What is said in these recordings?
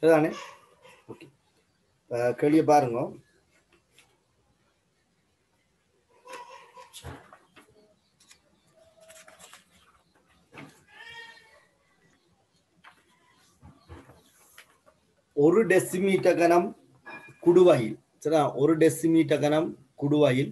சரிதானே ஓகே கேள்வியை பாருங்க ஒரு டெசிமீட்டர் கனம் குடுவாயில் சரியா ஒரு டெசிமீட்டர் கனம் குடுவாயில்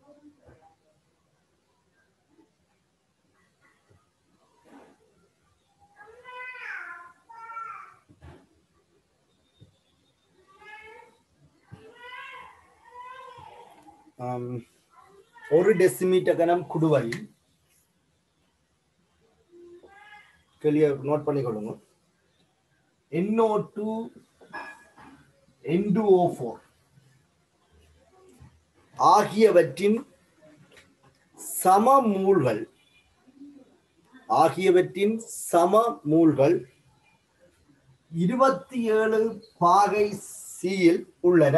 ஆம், ஒரு டெசிமீட்டர் கனம் குடுவாயில் கேள்வியை நோட் பண்ணிக்கொள்ளுங்க NO two N two O four ஆகியவற்றின் சமமூல்கள் ஆகியவற்றின் சமமூல்கள் இருபத்தி ஏழு பாகை சியில் உள்ளன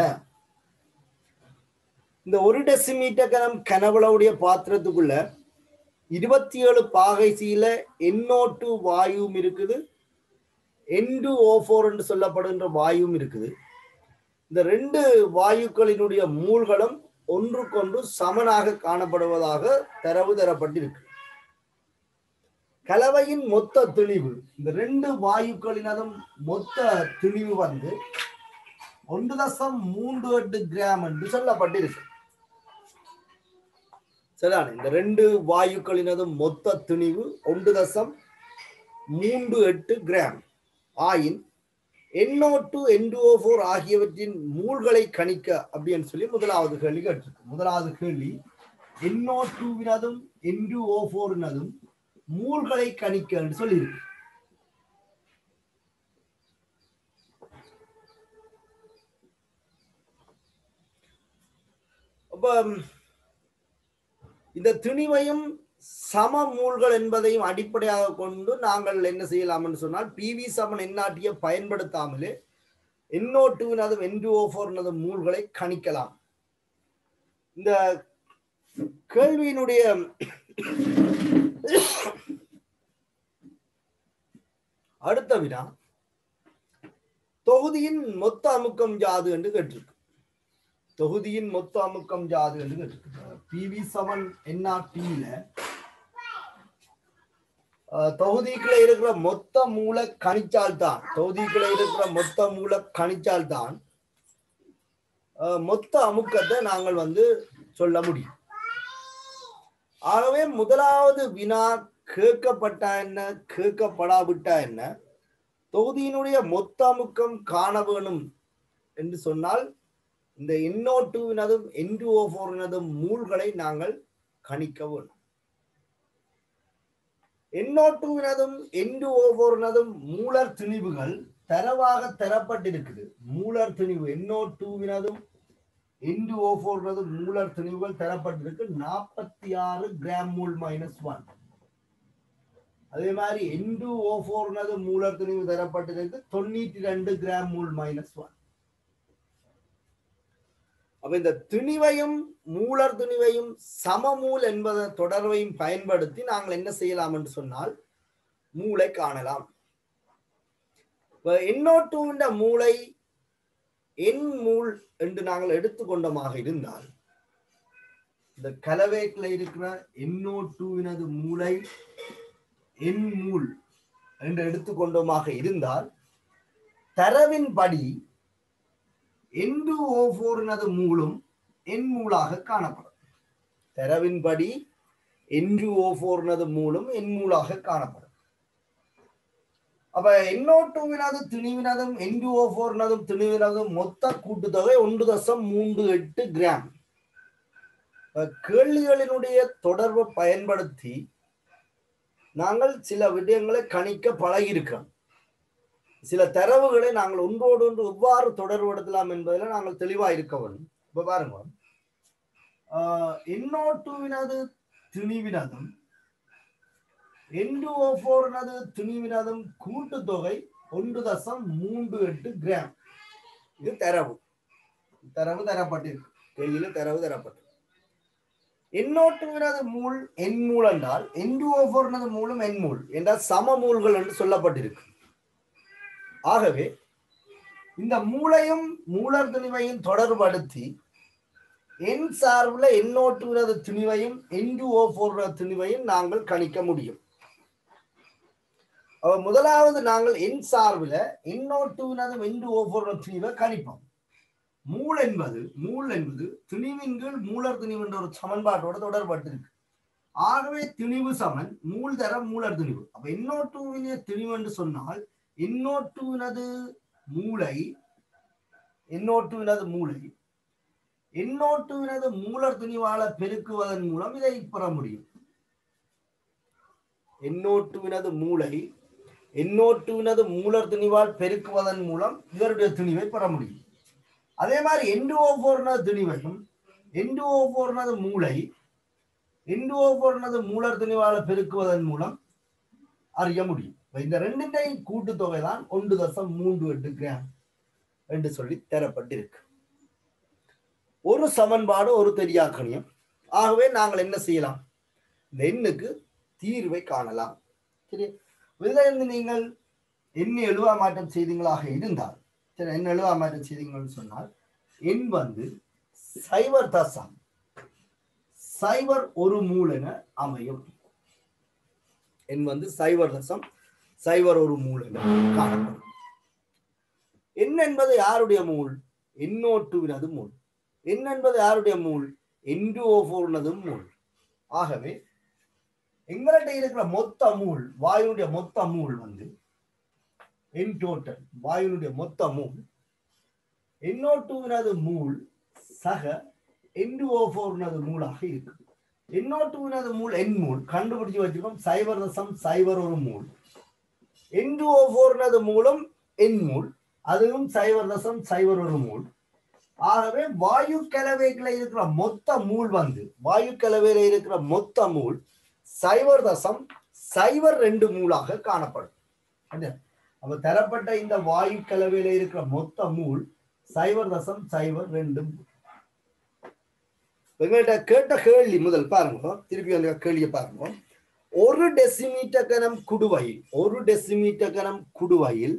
இந்த ஒரு டெசிமீட்டர் கனம் கனவுளவுடைய பாத்திரத்துக்குள்ள இருபத்தி ஏழு பாகை சியில எண்ணோட்டு வாயுவும் இருக்குது என்டு ஓ ஃபோர் என்று சொல்லப்படுகின்ற வாயுவும் இருக்குது இந்த ரெண்டு வாயுக்களினுடைய மூல்களும் ஒன்றுக்கொன்று சமனாக காணப்படுவதாக தரவு தரப்பட்டிருக்கு கலவையின் மொத்த திணிவு இந்த ரெண்டு வாயுக்களினதும் மொத்த திணிவு வந்து ஒன்று தசம் மூன்று எட்டு கிராம் என்று சொல்லப்பட்டிருக்கு சரிதானே இந்த ரெண்டு வாயுக்களினதும் மொத்த திணிவு ஒன்று தசம் மூன்று எட்டு கிராம் ஆயின் எண்ணோட்டு என்டுஓ ஃபோர் ஆகியவற்றின் மூல்களை கணிக்க அப்படின்னு சொல்லி முதலாவது கேள்வி கேட்டிருக்கு முதலாவது கேள்வி என்ஓ டூவினதும் என்டு ஓ ஃபோர்னதும் மூல்களை கணிக்க என்று சொல்லியிருக்கு அப்ப இந்த திணிவையும் சம மூல்கள் என்பதையும் அடிப்படையாக கொண்டு நாங்கள் என்ன செய்யலாம் என்று சொன்னால் பிவி சமன் எண்ணாட்டியை பயன்படுத்தாமலே என்ஓ டூவினதும் என்டுஓ ஃபோர்னதும் மூல்களை கணிக்கலாம் இந்த கேள்வியினுடைய அடுத்த வினா தொகுதியின் மொத்த அமுக்கம் யாது என்று கேட்டிருக்கு தொகுதியின் மொத்த அமுக்கம் யாது என்று கேட்டிருக்கு பிவி சமன் என்ஆர்டியில தொகுதிக்குள்ள இருக்கிற மொத்த மூல கணிச்சால் தான் தொகுதிக்குள்ள இருக்கிற மொத்த மூல கணிச்சால் தான் அஹ், மொத்த அமுக்கத்தை நாங்கள் வந்து சொல்ல முடியும் ஆகவே முதலாவது வினா கேட்கப்பட்டா என்ன கேட்கப்படாவிட்டா என்ன தொகுதியினுடைய மொத்த அமுக்கம் காண வேணும் என்று சொன்னால் இந்த என்ஓ டூவினதும் என்டு ஓ ஃபோரினதும் மூல்களை நாங்கள் கணிக்க வேண்டும் என்ஓ டூவினதும் என்டு ஓ ஃபோரினதும் மூலர் திணிவுகள் தரவாக தரப்பட்டிருக்குது மூலர் திணிவு என்ஓ டூவினதும் என்டு ஓ ஃபோர்னதும் மூலர் திணிவுகள் தரப்பட்டிருக்கு நாற்பத்தி ஆறு கிராம் மூல் மைனஸ் ஒன் அதே மாதிரி என்டு ஓ ஃபோர்னது மூலர் திணிவு தரப்பட்டிருக்கு தொண்ணூற்றி ரெண்டு கிராம் மூல் மைனஸ் ஒன் அப்ப இந்த திணிவையும் மூலர் திணிவையும் சமமூல் என்பத தொடர்பையும் பயன்படுத்தி நாங்கள் என்ன செய்யலாம் என்று சொன்னால் மூளை காணலாம் எண்ணோட்டுண்ட மூளை என் மூல் என்று நாங்கள் எடுத்துக்கொண்டமாக இருந்தால் இந்த கலவைக்குள்ள இருக்கிற எண்ணோ டூவினது மூளை என் மூல் என்று எடுத்துக்கொண்டோமாக இருந்தால் தரவின்படி எண்டு ஓ ஃபோரினது மூலும் என் மூலாக காணப்படும் தரவின்படி என்று ஓ ஃபோரினது மூலும் என் மூலாக காணப்படும் அப்ப எண்ணோ டூவினது திணிவினதும் என்டு ஓ ஃபோரினதும் திணிவினதும் மொத்த கூட்டுத்தொகை ஒன்று தசம் மூன்று எட்டு கிராம் அப்ப கேள்விகளினுடைய தொடர்பை பயன்படுத்தி நாங்கள் சில விடயங்களை கணிக்க பழகியிருக்கிறோம் சில தரவுகளை நாங்கள் ஒன்றோடு ஒன்று எவ்வாறு தொடர்புபடுத்தலாம் என்பதில் நாங்கள் தெளிவாக இருக்க வேண்டும் இப்ப பாருங்க எண்ணோ டூவினது திணிவினதும் என்டு ஓ ஃபோர்னது திணிவினதும் கூட்டுத்தொகை ஒன்று தசம் மூன்று எட்டு கிராம் இது தரவு தரவு தரப்பட்டிருக்கு கையில் தரவு தரப்பட்டிருக்கு எண்ணோட்டுவினது மூல் எண் மூல் என்றால் என்டு ஓ ஃபோர்னது மூலும் எண் மூல் என்றால் சம மூல்கள் என்று சொல்லப்பட்டிருக்கு ஆகவே இந்த மூளையும் மூலர் திணிவையும் தொடர்படுத்தி என் சார்புல எண்ணோட்டுகிறது திணிவையும் என்டு ஓ போடுற திணிவையும் நாங்கள் கணிக்க முடியும் அப்ப முதலாவது நாங்கள் என் சார்புல எண்ணோட்டுவினதும் என்டு ஓ போடுற திணிவை கணிப்போம் மூல் என்பது மூல் என்பது திணிவின் கீழ் மூலர் திணிவு என்ற ஒரு சமன்பாட்டோட தொடர்பட்டிருக்கு ஆகவே திணிவு சமன் மூல் தர மூலர் திணிவு அப்ப எண்ணோட்டுவின திணிவு என்று சொன்னால் எண்ணோட்டுவினது மூளை எண்ணோட்டுவினது மூளை எண்ணோட்டுவினது மூலர் துணிவால பெருக்குவதன் மூலம் இதை பெற முடியும் எண்ணோட்டுவினது மூளை எண்ணோட்டுவினது மூலர் துணிவால் பெருக்குவதன் மூலம் இவருடைய துணிவை பெற முடியும் அதே மாதிரி எண்டுஓ போர்னது துணிவையும் எண்டுஓ போர்னது மூளை எண்டுஓ போர்னது மூலர் துணிவால பெருக்குவதன் மூலம் அறிய முடியும் இப்ப இந்த ரெண்டின் கூட்டுத்தொகை தான் ஒன்று தசம் மூன்று எட்டு கிராம் என்று சொல்லி தரப்பட்டிருக்கு ஒரு சமன்பாடு ஒரு தெரியாக்கணியம் ஆகவே நாங்கள் என்ன செய்யலாம் இந்த எண்ணுக்கு தீர்வை காணலாம் சரி இதிலிருந்து நீங்கள் எண்ணி எழுவா மாற்றம் செய்தீங்களாக இருந்தால் சரி என்ன எழுவா மாற்றம் செய்தீங்கன்னு சொன்னால் எண் வந்து சைவர் தசம் சைவர் ஒரு மூல் என அமையும் எண் வந்து சைவர் தசம் சைவர் ஒரு மூல் என காணப்படும் எண் என்பது யாருடைய மூல் எண்ணோட்டுவினது மூல் எண் என்பது யாருடைய மூல் என்டு ஓஃபோர்னதும் மூல் ஆகவே எங்கள்கிட்ட இருக்கிற மொத்த மூல் வாயுனுடைய மொத்த மூல் வந்து என் டோட்டல் வாயுனுடைய மொத்த மூல் எண்ணோட்டுவினது மூல் சக என்டு ஓஃபோர்னது மூலாக இருக்கு எண்ணோட்டுவினது மூல் என் மூல் கண்டுபிடிச்சு வச்சுக்கோம் சைபர் தசம் சைபர் ஒரு மூல் என்டு ஓஃபோர்னது மூலம் என் மூல் அதுவும் சைபர் தசம் சைபர் ஒரு மூல் ஆகவே வாயு கலவைகளை இருக்கிற மொத்த மூல் வந்து வாயு கலவையில இருக்கிற மொத்த மூல் சைவர் தசம் சைவர் ரெண்டு மூலாக காணப்படும் என்ன? அப்ப தரப்பட்ட இந்த வாயு கலவையில இருக்கிற மொத்த மூல் சைவர் தசம் சைவர் ரெண்டு மூல். எங்கள்கிட்ட கேட்ட கேள்வி முதல் பாருங்க திருப்பி அந்த கேள்வியை பாருங்க ஒரு டெசிமீட்டர் கனம் குடுவையில் ஒரு டெசிமீட்டர் கனம் குடுவையில்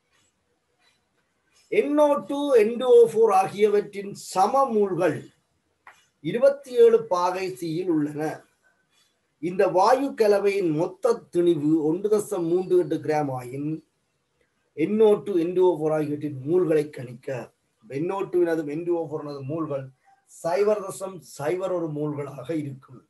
NO2 NO4 ஆகியவற்றின் சமமூல்கள் இருபத்தி ஏழு பாகை சியில் உள்ளன இந்த வாயு கலவையின் மொத்த துணிவு ஒன்று தசம் மூன்று எட்டு கிராம் ஆயின் NO2 NO4 ஆகியவற்றின் மூல்களை கணிக்க NO2 NO4 மூல்கள் சைவர் தசம் சைவர் ஒரு மூல்களாக இருக்கும்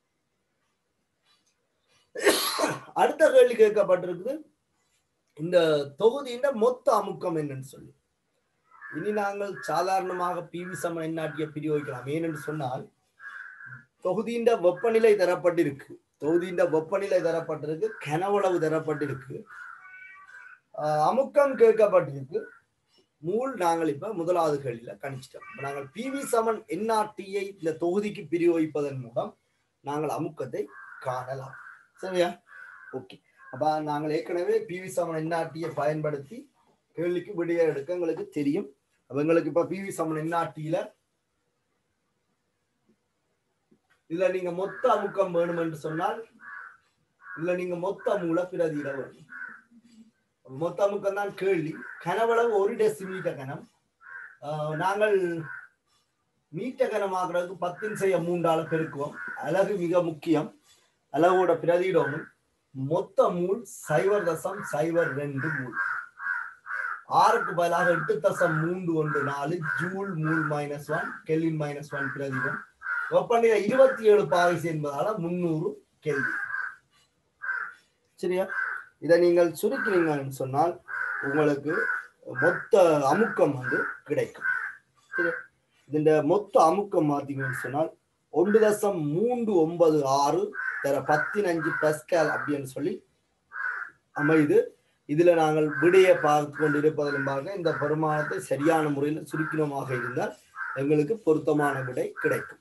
அடுத்த கேள்வி கேட்கப்பட்டிருக்குது இந்த தொகுதியின் மொத்த அமுக்கம் என்னன்னு சொல்லி இனி நாங்கள் சாதாரணமாக பிவி சம எண்ணாட்டிய பிரயோகிக்கலாம் ஏனென்று சொன்னால் தொகுதியின் வெப்பநிலை தரப்பட்டிருக்கு தொகுதியின் வெப்பநிலை தரப்பட்டிருக்கு கனவளவு தரப்பட்டிருக்கு ஆஹ் அமுக்கம் கேட்கப்பட்டிருக்கு மூல் நாங்கள் இப்ப முதலாவது கேள்வியில கணிச்சிட்டோம் இப்ப நாங்கள் பிவி சமன் என்ஆர்டியை இந்த தொகுதிக்கு பிரயோகிப்பதன் மூலம் நாங்கள் அமுக்கத்தை காணலாம் சரியா ஓகே அப்ப நாங்கள் ஏற்கனவே பிவி சமன் என்ஆர்டியை பயன்படுத்தி கேள்விக்கு விடைய எடுக்க எங்களுக்கு தெரியும் அப்ப எங்களுக்கு இப்ப பிவி சமன் என்ஆர்டியில இல்ல நீங்க மொத்த அமுக்கம் வேணும் என்று சொன்னால் இல்ல நீங்க மொத்த மூல பிரதியிட வேணும் அப்ப மொத்த அமுக்கம் தான் கேள்வி கனவளவு ஒரு டெசிமீட்டர் கனம் ஆஹ் நாங்கள் மீட்டர் கனமாக்குறதுக்கு பத்தின் செய்ய மூன்றால பெருக்குவோம் அழகு மிக முக்கியம் அழகோட பிரதியிடமும் மொத்த மூல் சைவர் தசம் சைவர் ரெண்டு மூல் ஆறுக்கு பதிலாக எட்டு தசம் மூன்று ஒன்று நாலு joule mole minus one kelvin minus one பிரதிபம் வெப்பநிலை இருபத்தி ஏழு பாரிஸ் என்பதால முன்னூறு கெல்வி சரியா இதை நீங்கள் சுருக்கினீங்கன்னு சொன்னால் உங்களுக்கு மொத்த அமுக்கம் வந்து கிடைக்கும் சரியா இந்த மொத்த அமுக்கம் பார்த்தீங்கன்னு சொன்னால் ஒன்று தசம் மூன்று ஒன்பது ஆறு தர பத்தினஞ்சு பஸ்கால் அப்படின்னு சொல்லி அமைது இதுல நாங்கள் விடையை பார்த்து கொண்டிருப்பதன் பார்க்க இந்த பெருமானத்தை சரியான முறையில் சுருக்கினமாக இருந்தால் எங்களுக்கு பொருத்தமான விடை கிடைக்கும்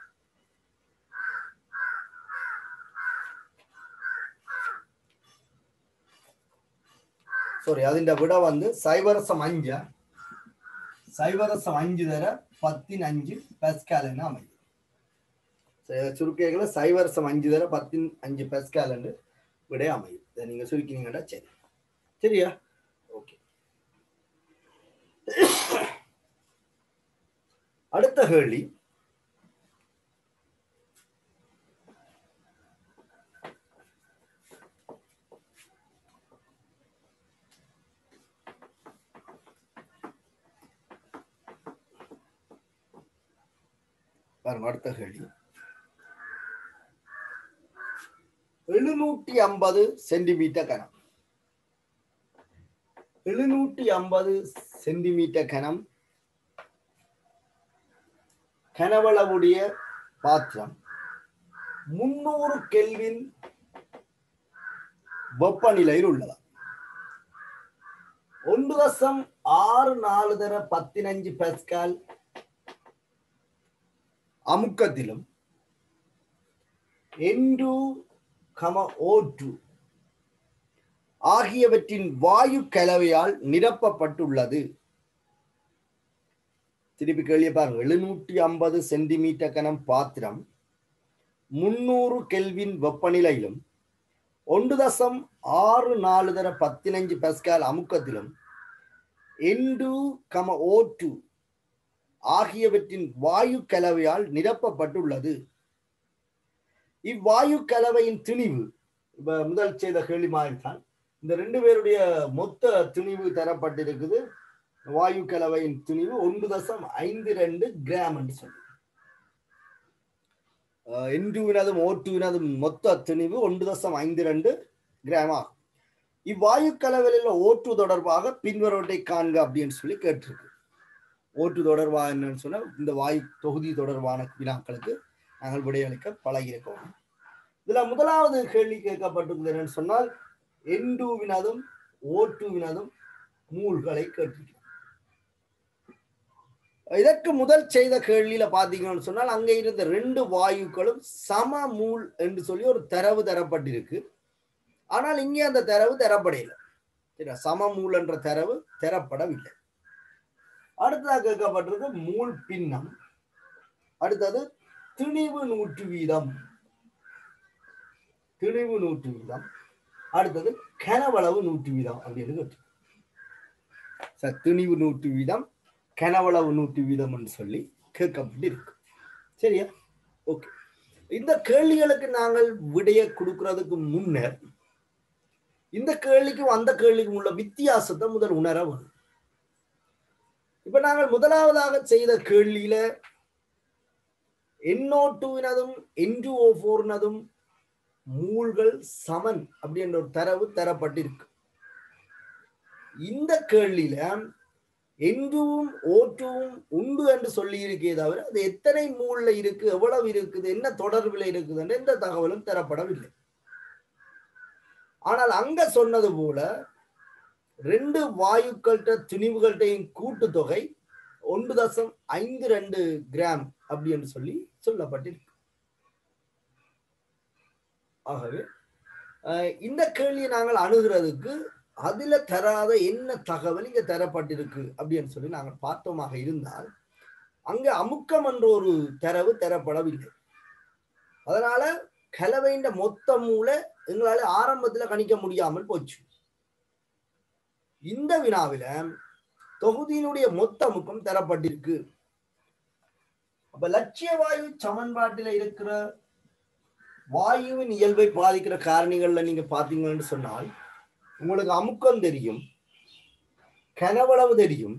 சாரி അതിന്റെ വിട വന്ന് സൈവരസം അഞ്ച് സൈവരസം അഞ്ച് തര പത്തിനഞ്ച് പെസ്കാൽ എന്ന് அமையும் சுருக்கைகளை சைவரசம் அஞ்சு தர பத்தின் அஞ்சு பெஸ்கால் என்று விட அமையும் இதை நீங்க சுருக்கினீங்கன்னா சரி சரியா ஓகே அடுத்த கேள்வி பாருங்க அடுத்த கேள்வி எழுநூற்றி ஐம்பது சென்டிமீட்டர் கனம் எழுநூற்றி ஐம்பது சென்டிமீட்டர் கனம் கனவளவுடைய பாத்திரம் முன்னூறு கெல்வின் வெப்பநிலையில் உள்ளதா ஒன்று தசம் ஆறு நாலு தர பத்தினஞ்சு பெஸ்கால் அமுக்கத்திலும் என்டு கம ஓட்டு ஆகியவற்றின் வாயு கலவையால் நிரப்பப்பட்டுள்ளது திருப்பி கேள்வி பாருங்க எழுநூற்றி ஐம்பது சென்டிமீட்டர் கனம் பாத்திரம் முன்னூறு கெல்வின் வெப்பநிலையிலும் ஒன்று தசம் ஆறு நாலு தர பத்தினஞ்சு பெஸ்கால் அமுக்கத்திலும் எண்டு கம ஓட்டு ஆகியவற்றின் வாயு கலவையால் நிரப்பப்பட்டுள்ளது இவ்வாயு கலவையின் திணிவு இப்ப முதல் செய்த கேள்வி மாதிரி தான் இந்த ரெண்டு பேருடைய மொத்த திணிவு தரப்பட்டிருக்குது வாயு கலவையின் துணிவு ஒன்று தசம் ஐந்து ரெண்டு கிராம் என்று சொல்லி என்டுவினதும் ஓட்டுவினதும் மொத்த துணிவு ஒன்று தசம் ஐந்து ரெண்டு கிராம் ஆகும் இவ்வாயு கலவையில் ஓட்டு தொடர்பாக பின்வருவதை காண்க அப்படின்னு சொல்லி கேட்டிருக்கு ஓட்டு தொடர்பாக என்னன்னு சொன்னா இந்த வாயு தொகுதி தொடர்பான வினாக்களுக்கு நாங்கள் விடையளிக்க பழகியிருக்கோம் இதுல முதலாவது கேள்வி கேட்கப்பட்டிருக்கிறது என்னன்னு சொன்னால் என்டுவினதும் ஓட்டுவினதும் மூல்களை கேட்டிருக்கிறோம் இதற்கு முதல் செய்த கேள்வியில பாத்தீங்கன்னு சொன்னால் அங்க இருந்த ரெண்டு வாயுக்களும் சம மூல் என்று சொல்லி ஒரு தரவு தரப்பட்டிருக்கு ஆனால் இங்கே அந்த தரவு தரப்படையில சரியா சம மூல் என்ற தரவு தரப்படவில்லை அடுத்ததாக கேட்கப்பட்டிருக்கு மூல் பின்னம் அடுத்தது திணிவு நூற்று வீதம் திணிவு நூற்று வீதம் அடுத்தது கனவளவு நூற்று வீதம் அப்படின்னு கேட்டு சார் திணிவு நூற்று வீதம் கனவளவு நூற்று வீதம் என்று சொல்லி கேட்கப்பட்டிருக்கு சரியா ஓகே இந்த கேள்விகளுக்கு நாங்கள் விடைய கொடுக்கறதுக்கு முன்னர் இந்த கேள்விக்கும் அந்த கேள்விக்கும் உள்ள வித்தியாசத்தை முதல் உணர வேணும் இப்ப நாங்கள் முதலாவதாக செய்த கேள்வியில என்ஓ டூவினதும் என்டு ஓ ஃபோர்னதும் மூல்கள் சமன் அப்படின்ற ஒரு தரவு தரப்பட்டிருக்கு இந்த கேள்வியில எங்கும் ஓட்டுவும் உண்டு என்று சொல்லி இருக்கே தவிர அது எத்தனை மூல்ல இருக்கு எவ்வளவு இருக்குது என்ன தொடர்பில் இருக்குது என்ற எந்த தகவலும் தரப்படவில்லை ஆனால் அங்க சொன்னது போல ரெண்டு வாயுக்கள்கிட்ட துணிவுகள்கிட்டையும் கூட்டுத்தொகை ஒன்று தசம் ஐந்து ரெண்டு கிராம் அப்படி என்று சொல்லி சொல்லப்பட்டிருக்கு ஆகவே இந்த கேள்வியை நாங்கள் அணுகிறதுக்கு அதுல தராத என்ன தகவல் இங்க தரப்பட்டிருக்கு அப்படின்னு சொல்லி நாங்கள் பார்த்தோமாக இருந்தால் அங்க அமுக்கம் என்ற ஒரு தரவு தரப்படவில்லை அதனால கலவையின் மொத்த மூளை எங்களால ஆரம்பத்துல கணிக்க முடியாமல் போச்சு இந்த வினாவில தொகுதியினுடைய மொத்த அமுக்கம் தரப்பட்டிருக்கு அப்ப லட்சிய வாயு சமன்பாட்டில இருக்கிற வாயுவின் இயல்பை பாதிக்கிற காரணிகள்ல நீங்க பாத்தீங்கன்னு சொன்னால் உங்களுக்கு அமுக்கம் தெரியும் கனவளவு தெரியும்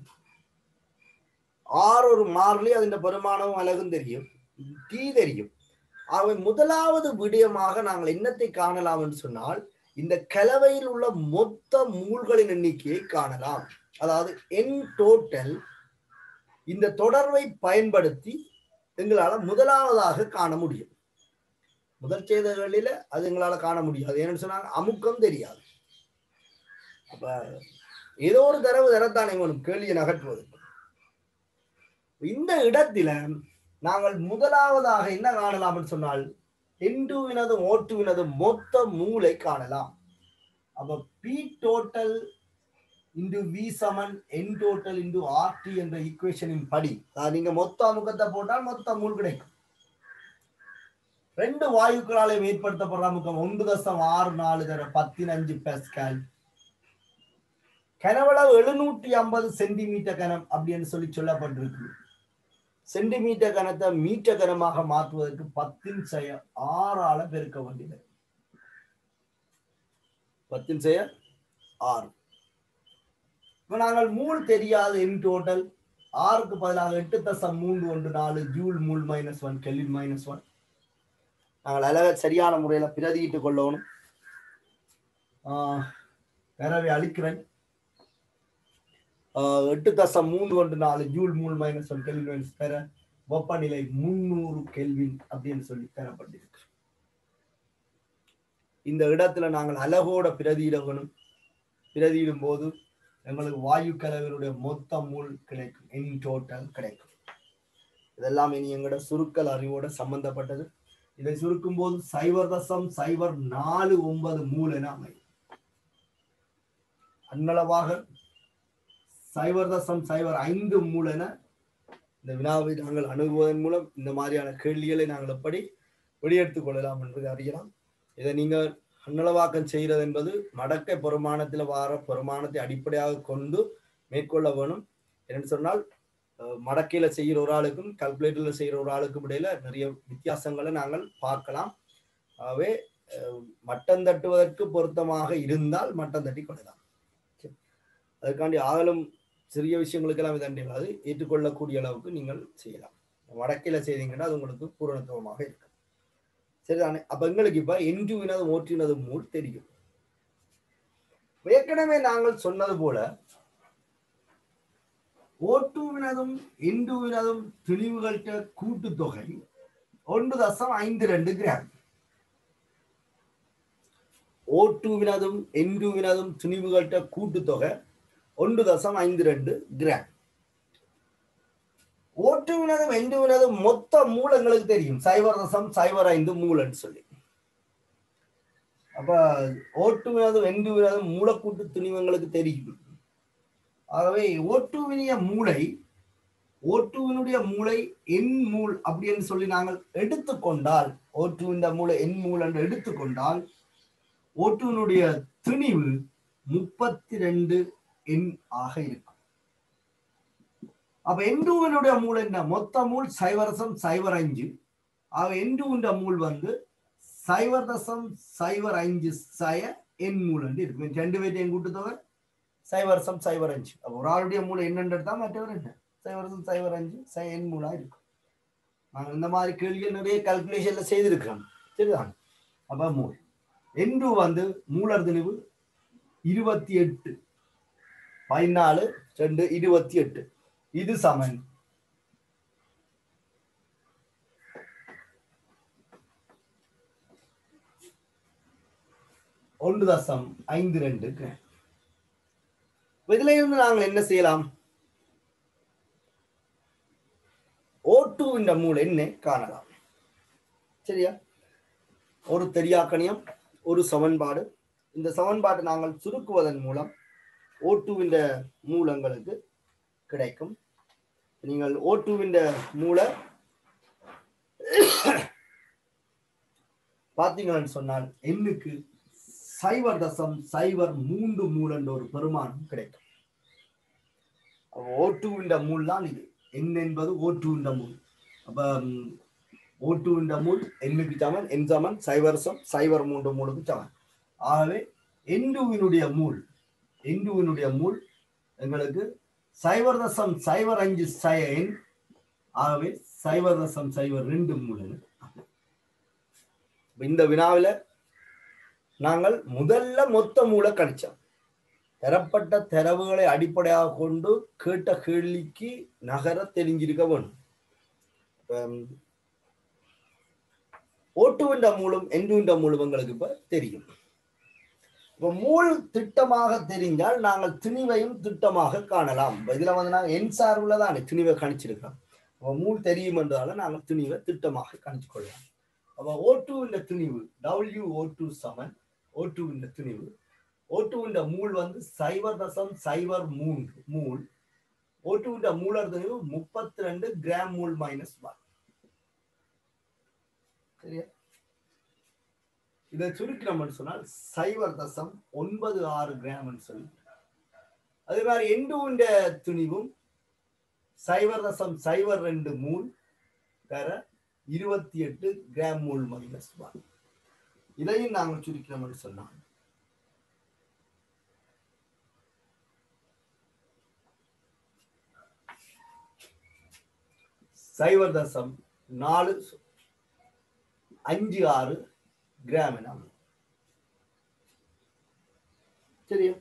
ஆறு ஒரு மாறிலி அதன் பெருமானமும் அழகும் தெரியும் தீ தெரியும் அவை முதலாவது விடயமாக நாங்கள் என்னத்தை காணலாம் என்று சொன்னால் இந்த கலவையில் உள்ள மொத்த மூல்களின் எண்ணிக்கையை காணலாம் அதாவது என் டோட்டல் இந்த தொடர்பை பயன்படுத்தி எங்களால முதலாவதாக காண முடியும் முதல் செய்தகளில அது எங்களால காண முடியாது ஏன்னு சொன்னாங்க அமுக்கம் தெரியாது அப்ப ஏதோ ஒரு தரவு தரத்தானே வேணும் கேள்வியை நகற்றுவது இந்த இடத்தில நாங்கள் முதலாவதாக என்ன காணலாம் சொன்னால் எண்டுவினதும் ஓட்டுவினதும் மொத்த மூளை காணலாம் அப்ப பி டோட்டல் இன்டு வி சமன் என் டோட்டல் இன்டு ஆர்டி என்ற ஈக்குவேஷனின் படி நீங்க மொத்த அமுக்கத்தை போட்டால் மொத்த மூல் கிடைக்கும் ரெண்டு வாயுக்களாலையும் ஏற்படுத்தப்படுற அமுக்கம் ஒன்று தசம் ஆறு நாலு தர பத்தினஞ்சு பெஸ்கால் கனவளவு எழுநூற்றி ஐம்பது சென்டிமீட்டர் கனம் அப்படின்னு சொல்லி சொல்லப்பட்டிருக்கு சென்டிமீட்டர் கனத்தை மீட்டர் கனமாக மாற்றுவதற்கு பத்தின் செய்ய ஆறால பெருக்க வேண்டியது பத்தின் செய்ய ஆறு இப்ப நாங்கள் மூல் தெரியாது இன் டோட்டல் ஆறுக்கு பதிலாக எட்டு தசம் மூன்று ஒன்று நாலு joule mole minus one kelvin minus one நாங்கள் அழக சரியான முறையில பிரதியிட்டு கொள்ளணும் ஆஹ் பிறவை அழிக்கிறேன் ஆஹ் எட்டு தசம் மூன்று ஒன்று நாலு joule mole minus one kelvin minus பெற வெப்பநிலை முன்னூறு கெல்வின் அப்படின்னு சொல்லி பெறப்பட்டிருக்கு இந்த இடத்துல நாங்கள் அழகோட பிரதியிடணும் பிரதியிடும் போது எங்களுக்கு வாயு கலவையினுடைய மொத்த மூல் கிடைக்கும் இன் டோட்டல் கிடைக்கும் இதெல்லாம் இனி எங்களோட சுருக்கல் அறிவோட சம்பந்தப்பட்டது இதை சுருக்கும் போது சைவர் தசம் சைவர் நாலு ஒன்பது மூல் என அமையும் அன்னளவாக சைவர் தசம் சைவர் ஐந்து மூல் என இந்த வினாவை நாங்கள் அணுகுவதன் மூலம் இந்த மாதிரியான கேள்விகளை நாங்கள் எப்படி வெளியெடுத்துக் கொள்ளலாம் என்பதை அறியலாம் இதை நீங்கள் அன்னளவாக்கம் செய்கிறது என்பது மடக்கை பெருமானத்தில் வார பெருமானத்தை அடிப்படையாக கொண்டு மேற்கொள்ள வேணும் என்னன்னு சொன்னால் அஹ், மடக்கையில செய்கிற ஒரு ஆளுக்கும் கால்குலேட்டர்ல செய்கிற ஒரு ஆளுக்கும் இடையில நிறைய வித்தியாசங்களை நாங்கள் பார்க்கலாம் ஆகவே அஹ், மட்டம் தட்டுவதற்கு பொருத்தமாக இருந்தால் மட்டம் தட்டி கொள்ளலாம் சரி. அதற்காண்டி ஆகலும் சிறிய விஷயங்களுக்கெல்லாம் இதண்டில்லாது ஏற்றுக்கொள்ளக்கூடிய அளவுக்கு நீங்கள் செய்யலாம் வடக்கில செய்தீங்கன்னா அது உங்களுக்கு பூரணத்துவமாக இருக்கும் சரிதானே அப்ப எங்களுக்கு இப்ப என்ஜுவினதும் ஓற்றினதும் மூல் தெரியும் ஏற்கனவே நாங்கள் சொன்னது போல ஓட்டுவினதும் இண்டுவினதும் தெளிவுகள்கிட்ட கூட்டுத்தொகை ஒன்று தசம் ஐந்து ரெண்டு கிராம் ஓட்டுவினதும் எண்டுவினதும் துணிவுகள்கிட்ட கூட்டுத்தொகை ஒன்று தசம் ஐந்து ரெண்டு கிராம் ஓட்டுவினதும் எண்டுவினதும் மொத்த மூலங்களுக்கு தெரியும் சைவர் தசம் சைவர் ஐந்து மூலன்னு சொல்லி அப்ப ஓட்டுவினதும் எண்டுவினதும் மூலக்கூட்டு துணிவங்களுக்கு தெரியும் ஆகவே ஓட்டுவினிய மூளை ஓட்டுவினுடைய மூளை எண் மூல் அப்படின்னு சொல்லி நாங்கள் எடுத்துக்கொண்டால் ஓட்டுவின் மூளை எண் மூல் என்று எடுத்துக்கொண்டால் ஓட்டுவினுடைய துணிவு முப்பத்தி ரெண்டு எண் ஆக இருக்கும் அப்ப எண்டுவனுடைய மூல் என்ன மொத்த மூல் சைவரசம் சைவர் அஞ்சு அவ எண்டுவின் மூல் வந்து சைவர் தசம் சைவர் அஞ்சு சய எண் மூல் என்று இருக்கும் ரெண்டு பேர்ட்டு என் கூட்டுத்தொகை சைவரசம் சைவர் அஞ்சு அப்ப ஒரு ஆளுடைய மூளை என்னன்னு எடுத்தா மற்றவர் என்ன சைவரசம் சைவர் அஞ்சு சை எண் மூலா இருக்கும் நாங்கள் இந்த மாதிரி கேள்விகள் நிறைய கால்குலேஷன்ல செய்திருக்கிறோம் சரிதான் அப்ப மூல் எண்டு வந்து மூலர் திணிவு இருபத்தி எட்டு பதினாலு ரெண்டு இருபத்தி எட்டு இது சமன் ஒன்று தசம் ஐந்து ரெண்டு கிராம் இதுல இருந்து நாங்கள் என்ன செய்யலாம் ஓட்டுவின் மூல் என்ன காணலாம் சரியா ஒரு தெரியாக்கணியம் ஒரு சமன்பாடு இந்த சமன்பாட்டை நாங்கள் சுருக்குவதன் மூலம் ஓட்டுவின் மூலங்களுக்கு கிடைக்கும் நீங்கள் ஓட்டுவின் மூல பார்த்தீங்கன்னு சொன்னால் எண்ணுக்கு சைவர் தசம் சைவர் மூன்று மூல் என்ற ஒரு பெருமானம் கிடைக்கும் ஓட்டுவின் மூல் தான் இது எண் என்பது ஓட்டுவின் மூல் அப்ப ஓட்டுவின் மூல் எண்ணுக்கு சமன் எண் சமன் சைவரசம் சைவர் மூன்று மூலுக்கு சமன் ஆகவே எண்டுவினுடைய மூல் எண்டுவினுடைய மூல் எங்களுக்கு சைவர் தசம் சைவர் அஞ்சு சய எண் ஆகவே சைவர் தசம் சைவர் ரெண்டு மூல் இந்த வினாவில நாங்கள் முதல்ல மொத்த மூளை கணிச்சோம் தரப்பட்ட தரவுகளை அடிப்படையாக கொண்டு கேட்ட கேள்விக்கு நகர தெரிஞ்சிருக்க வேணும் ஓட்டுவின்ற மூலம் எண்டுவின்ற மூலம் எங்களுக்கு இப்ப தெரியும் இப்ப மூல் திட்டமாக தெரிந்தால் நாங்கள் திணிவையும் திட்டமாக காணலாம் இதுல வந்து நாங்கள் என் சார்புல தான் திணிவை கணிச்சிருக்கிறோம் அப்ப மூல் தெரியும் என்றதால நாங்கள் திணிவை திட்டமாக கணிச்சு கொள்ளலாம் அப்ப ஓட்டு இந்த திணிவு டபிள்யூ ஓ டூ சமன் ஓட்டு இந்த திணிவு ஓட்டு இந்த மூல் வந்து சைவர் தசம் சைவர் மூன்று மூல் ஓட்டு இந்த மூலர் திணிவு முப்பத்தி ரெண்டு கிராம் மூல் மைனஸ் ஒன் சரியா இதை சுருக்கிறோம்னு சொன்னால் சைவர் தசம் ஒன்பது ஆறு கிராம்னு சொல்லி அதே மாதிரி எண்டு உண்ட துணிவும் சைவர் தசம் சைவர் ரெண்டு மூல் தர இருபத்தி எட்டு கிராம் மூல் மைனஸ் ஒன் இதையும் நாங்கள் சுருக்கிறோம்னு சொன்னோம் சைவர் தசம் நாலு அஞ்சு ஆறு கிராம் என அமையும். சரியா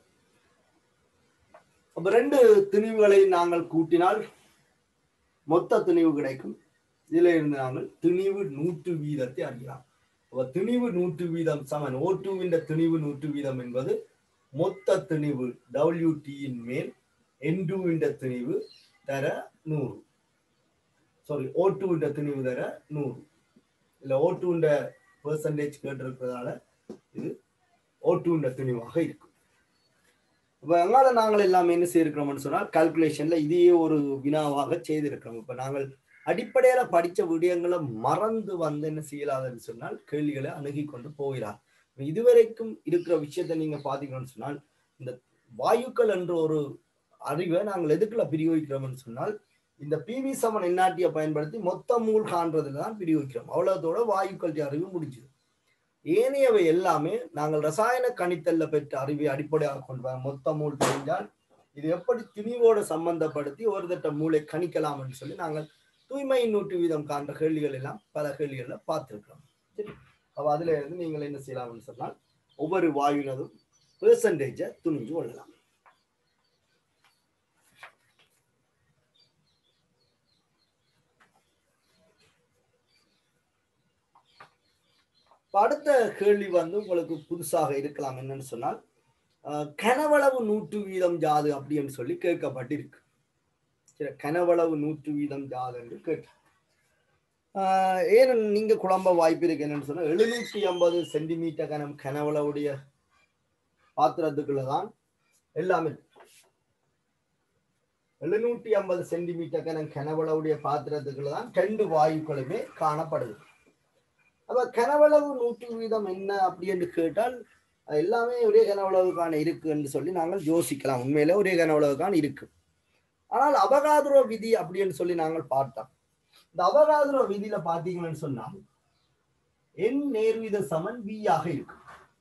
அப்ப ரெண்டு திணிவுகளை நாங்கள் கூட்டினால் மொத்த திணிவு கிடைக்கும் இதுல இருந்து நாங்கள் திணிவு நூற்று வீதத்தை அறியலாம் அப்ப திணிவு நூற்று வீதம் சமன் ஓ டூவின் திணிவு நூற்று வீதம் என்பது மொத்த திணிவு WT யின் மேல் என் டூவின் திணிவு தர நூறு சாரி ஓ டூவின் திணிவு தர நூறு இல்ல ஓ டூன்ற பெர்சன்டேஜ் கேட்டிருக்கிறதால இது ஓ டூன்ற திணிவாக இருக்கும் இப்போ அதனால நாங்கள் எல்லாமே என்ன செய்திருக்கிறோம்னு சொன்னால் கால்குலேஷன்ல இதையே ஒரு வினாவாக செய்திருக்கிறோம் இப்போ நாங்கள் அடிப்படையில படிச்ச விடயங்களை மறந்து வந்து என்ன செய்யலாதுன்னு சொன்னால் கேள்விகளை அணுகி கொண்டு போகிறார் இப்ப இதுவரைக்கும் இருக்கிற விஷயத்தை நீங்க பாத்தீங்கன்னு சொன்னால் இந்த வாயுக்கள் என்ற ஒரு அறிவை நாங்கள் எதுக்குள்ள பிரியோகிக்கிறோம்னு சொன்னால் இந்த பிவி சமன் எண்ணாட்டியை பயன்படுத்தி மொத்த மூல் காண்றதுல தான் பிரியோகிக்கிறோம் அவ்வளவுதோட வாயுக்கள் அறிவு முடிஞ்சது ஏனையவை எல்லாமே நாங்கள் ரசாயன கணித்தல்ல பெற்ற அறிவை அடிப்படையாக கொண்டு வர மொத்த மூல் தெரிஞ்சால் இது எப்படி திணிவோடு சம்பந்தப்படுத்தி ஒரு தட்ட மூளை கணிக்கலாம் என்று சொல்லி நாங்கள் தூய்மை நூற்று வீதம் காண்ற கேள்விகள் எல்லாம் பல கேள்விகள்ல பார்த்திருக்கிறோம் சரி அப்ப அதுல இருந்து நீங்கள் என்ன செய்யலாம்னு சொன்னால் ஒவ்வொரு வாயுனதும் பெர்சன்டேஜை துணிஞ்சு கொள்ளலாம் இப்ப அடுத்த கேள்வி வந்து உங்களுக்கு புதுசாக இருக்கலாம் என்னன்னு சொன்னால் அஹ், கனவளவு நூற்று வீதம் ஜாது அப்படின்னு சொல்லி கேட்கப்பட்டிருக்கு சரி கனவளவு நூற்று வீதம் ஜாது என்று கேட்டு ஆஹ் ஏன் நீங்க குழம்ப வாய்ப்பு இருக்கு என்னன்னு சொன்னா எழுநூற்றி ஐம்பது சென்டிமீட்டர் கனம் கனவளவுடைய பாத்திரத்துக்குள்ள தான் எல்லாமே எழுநூற்றி ஐம்பது சென்டிமீட்டர் கனம் கனவளவுடைய பாத்திரத்துக்குள்ள தான் ரெண்டு வாயுக்களுமே காணப்படுது அப்ப கனவளவு நூற்று வீதம் என்ன அப்படின்னு கேட்டால் அது எல்லாமே ஒரே கனவளவுக்கான இருக்குன்னு சொல்லி நாங்கள் யோசிக்கலாம் உண்மையில ஒரே கனவளவுக்கான இருக்கு ஆனால் அபகாதுரோ விதி அப்படின்னு சொல்லி நாங்கள் பார்த்தோம் இந்த அவகாதுரோ விதியில பாத்தீங்கன்னு சொன்னால் என் நேர்வித சமன் V ஆக இருக்கு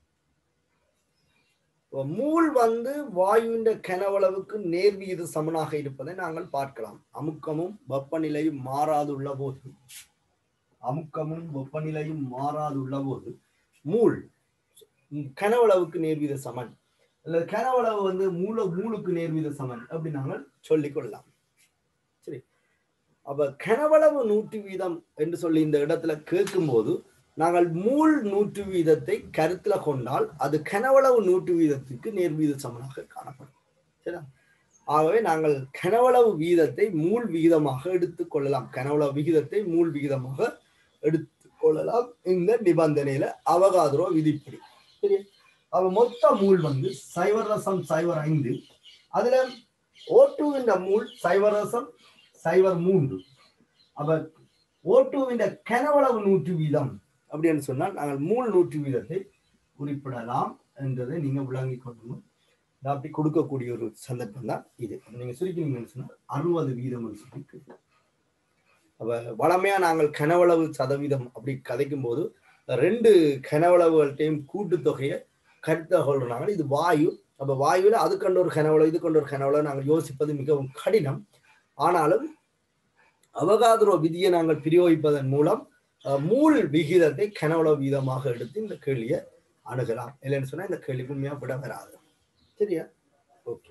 இப்ப மூல் வந்து வாயுவின் கனவளவுக்கு நேர்விகித சமனாக இருப்பதை நாங்கள் பார்க்கலாம் அமுக்கமும் வெப்பநிலையும் மாறாதுள்ள போது அமுக்கமும் வெப்பநிலையும் மாறாதுள்ள போது மூல் கனவளவுக்கு நேர்வித சமன் அல்லது கனவளவு வந்து மூல மூலுக்கு நேர்வித சமன் அப்படி நாங்கள் சொல்லிக் கொள்ளலாம் சரி அப்ப கனவளவு நூற்று வீதம் என்று சொல்லி இந்த இடத்துல கேட்கும்போது நாங்கள் மூல் நூற்று வீதத்தை கருத்துல கொண்டால் அது கனவளவு நூற்று வீதத்துக்கு நேர்வீத சமனாக காணப்படும் சரியா ஆகவே நாங்கள் கனவளவு வீதத்தை மூல் விகிதமாக எடுத்துக் கொள்ளலாம் கனவளவு விகிதத்தை மூல் விகிதமாக எடுத்துக் கொள்ளலாம் இந்த நிபந்தனையில அவகாதுரோ விதிப்படி சரியா அவ மொத்த மூல் வந்து சைவர் ரசம் சைவர் ஐந்து அதுல ஓட்டுவின் மூல் சைவர் ரசம் சைவர் மூன்று அப்ப ஓட்டுவின் கனவளவு நூற்று வீதம் அப்படின்னு சொன்னால் நாங்கள் மூல் நூற்று வீதத்தை குறிப்பிடலாம் என்றதை நீங்க விளங்கிக் கொள்ளணும் இது அப்படி கொடுக்கக்கூடிய ஒரு சந்தர்ப்பம் தான் இது அப்ப நீங்க சுருக்கினீங்கன்னு சொன்னால் அறுபது வீதம் சொல்லி கேட்கும். அப்ப வளமையா நாங்கள் கனவளவு சதவீதம் அப்படி கதைக்கும் போது ரெண்டு கனவளவுகள்கிட்டையும் கூட்டுத்தொகையை கருத்தாக கொள்றாங்க இது வாயு அப்ப வாயுல அது கண்ட ஒரு கனவளவு இது கொண்ட ஒரு கனவளவு நாங்கள் யோசிப்பது மிகவும் கடினம் ஆனாலும் அவகாதுரோ விதியை நாங்கள் பிரயோகிப்பதன் மூலம் அஹ், மூல் விகிதத்தை கனவளவு வீதமாக எடுத்து இந்த கேள்வியை அணுகலாம் இல்லைன்னு சொன்னா இந்த கேள்விக்கு உண்மையா விட வராது சரியா ஓகே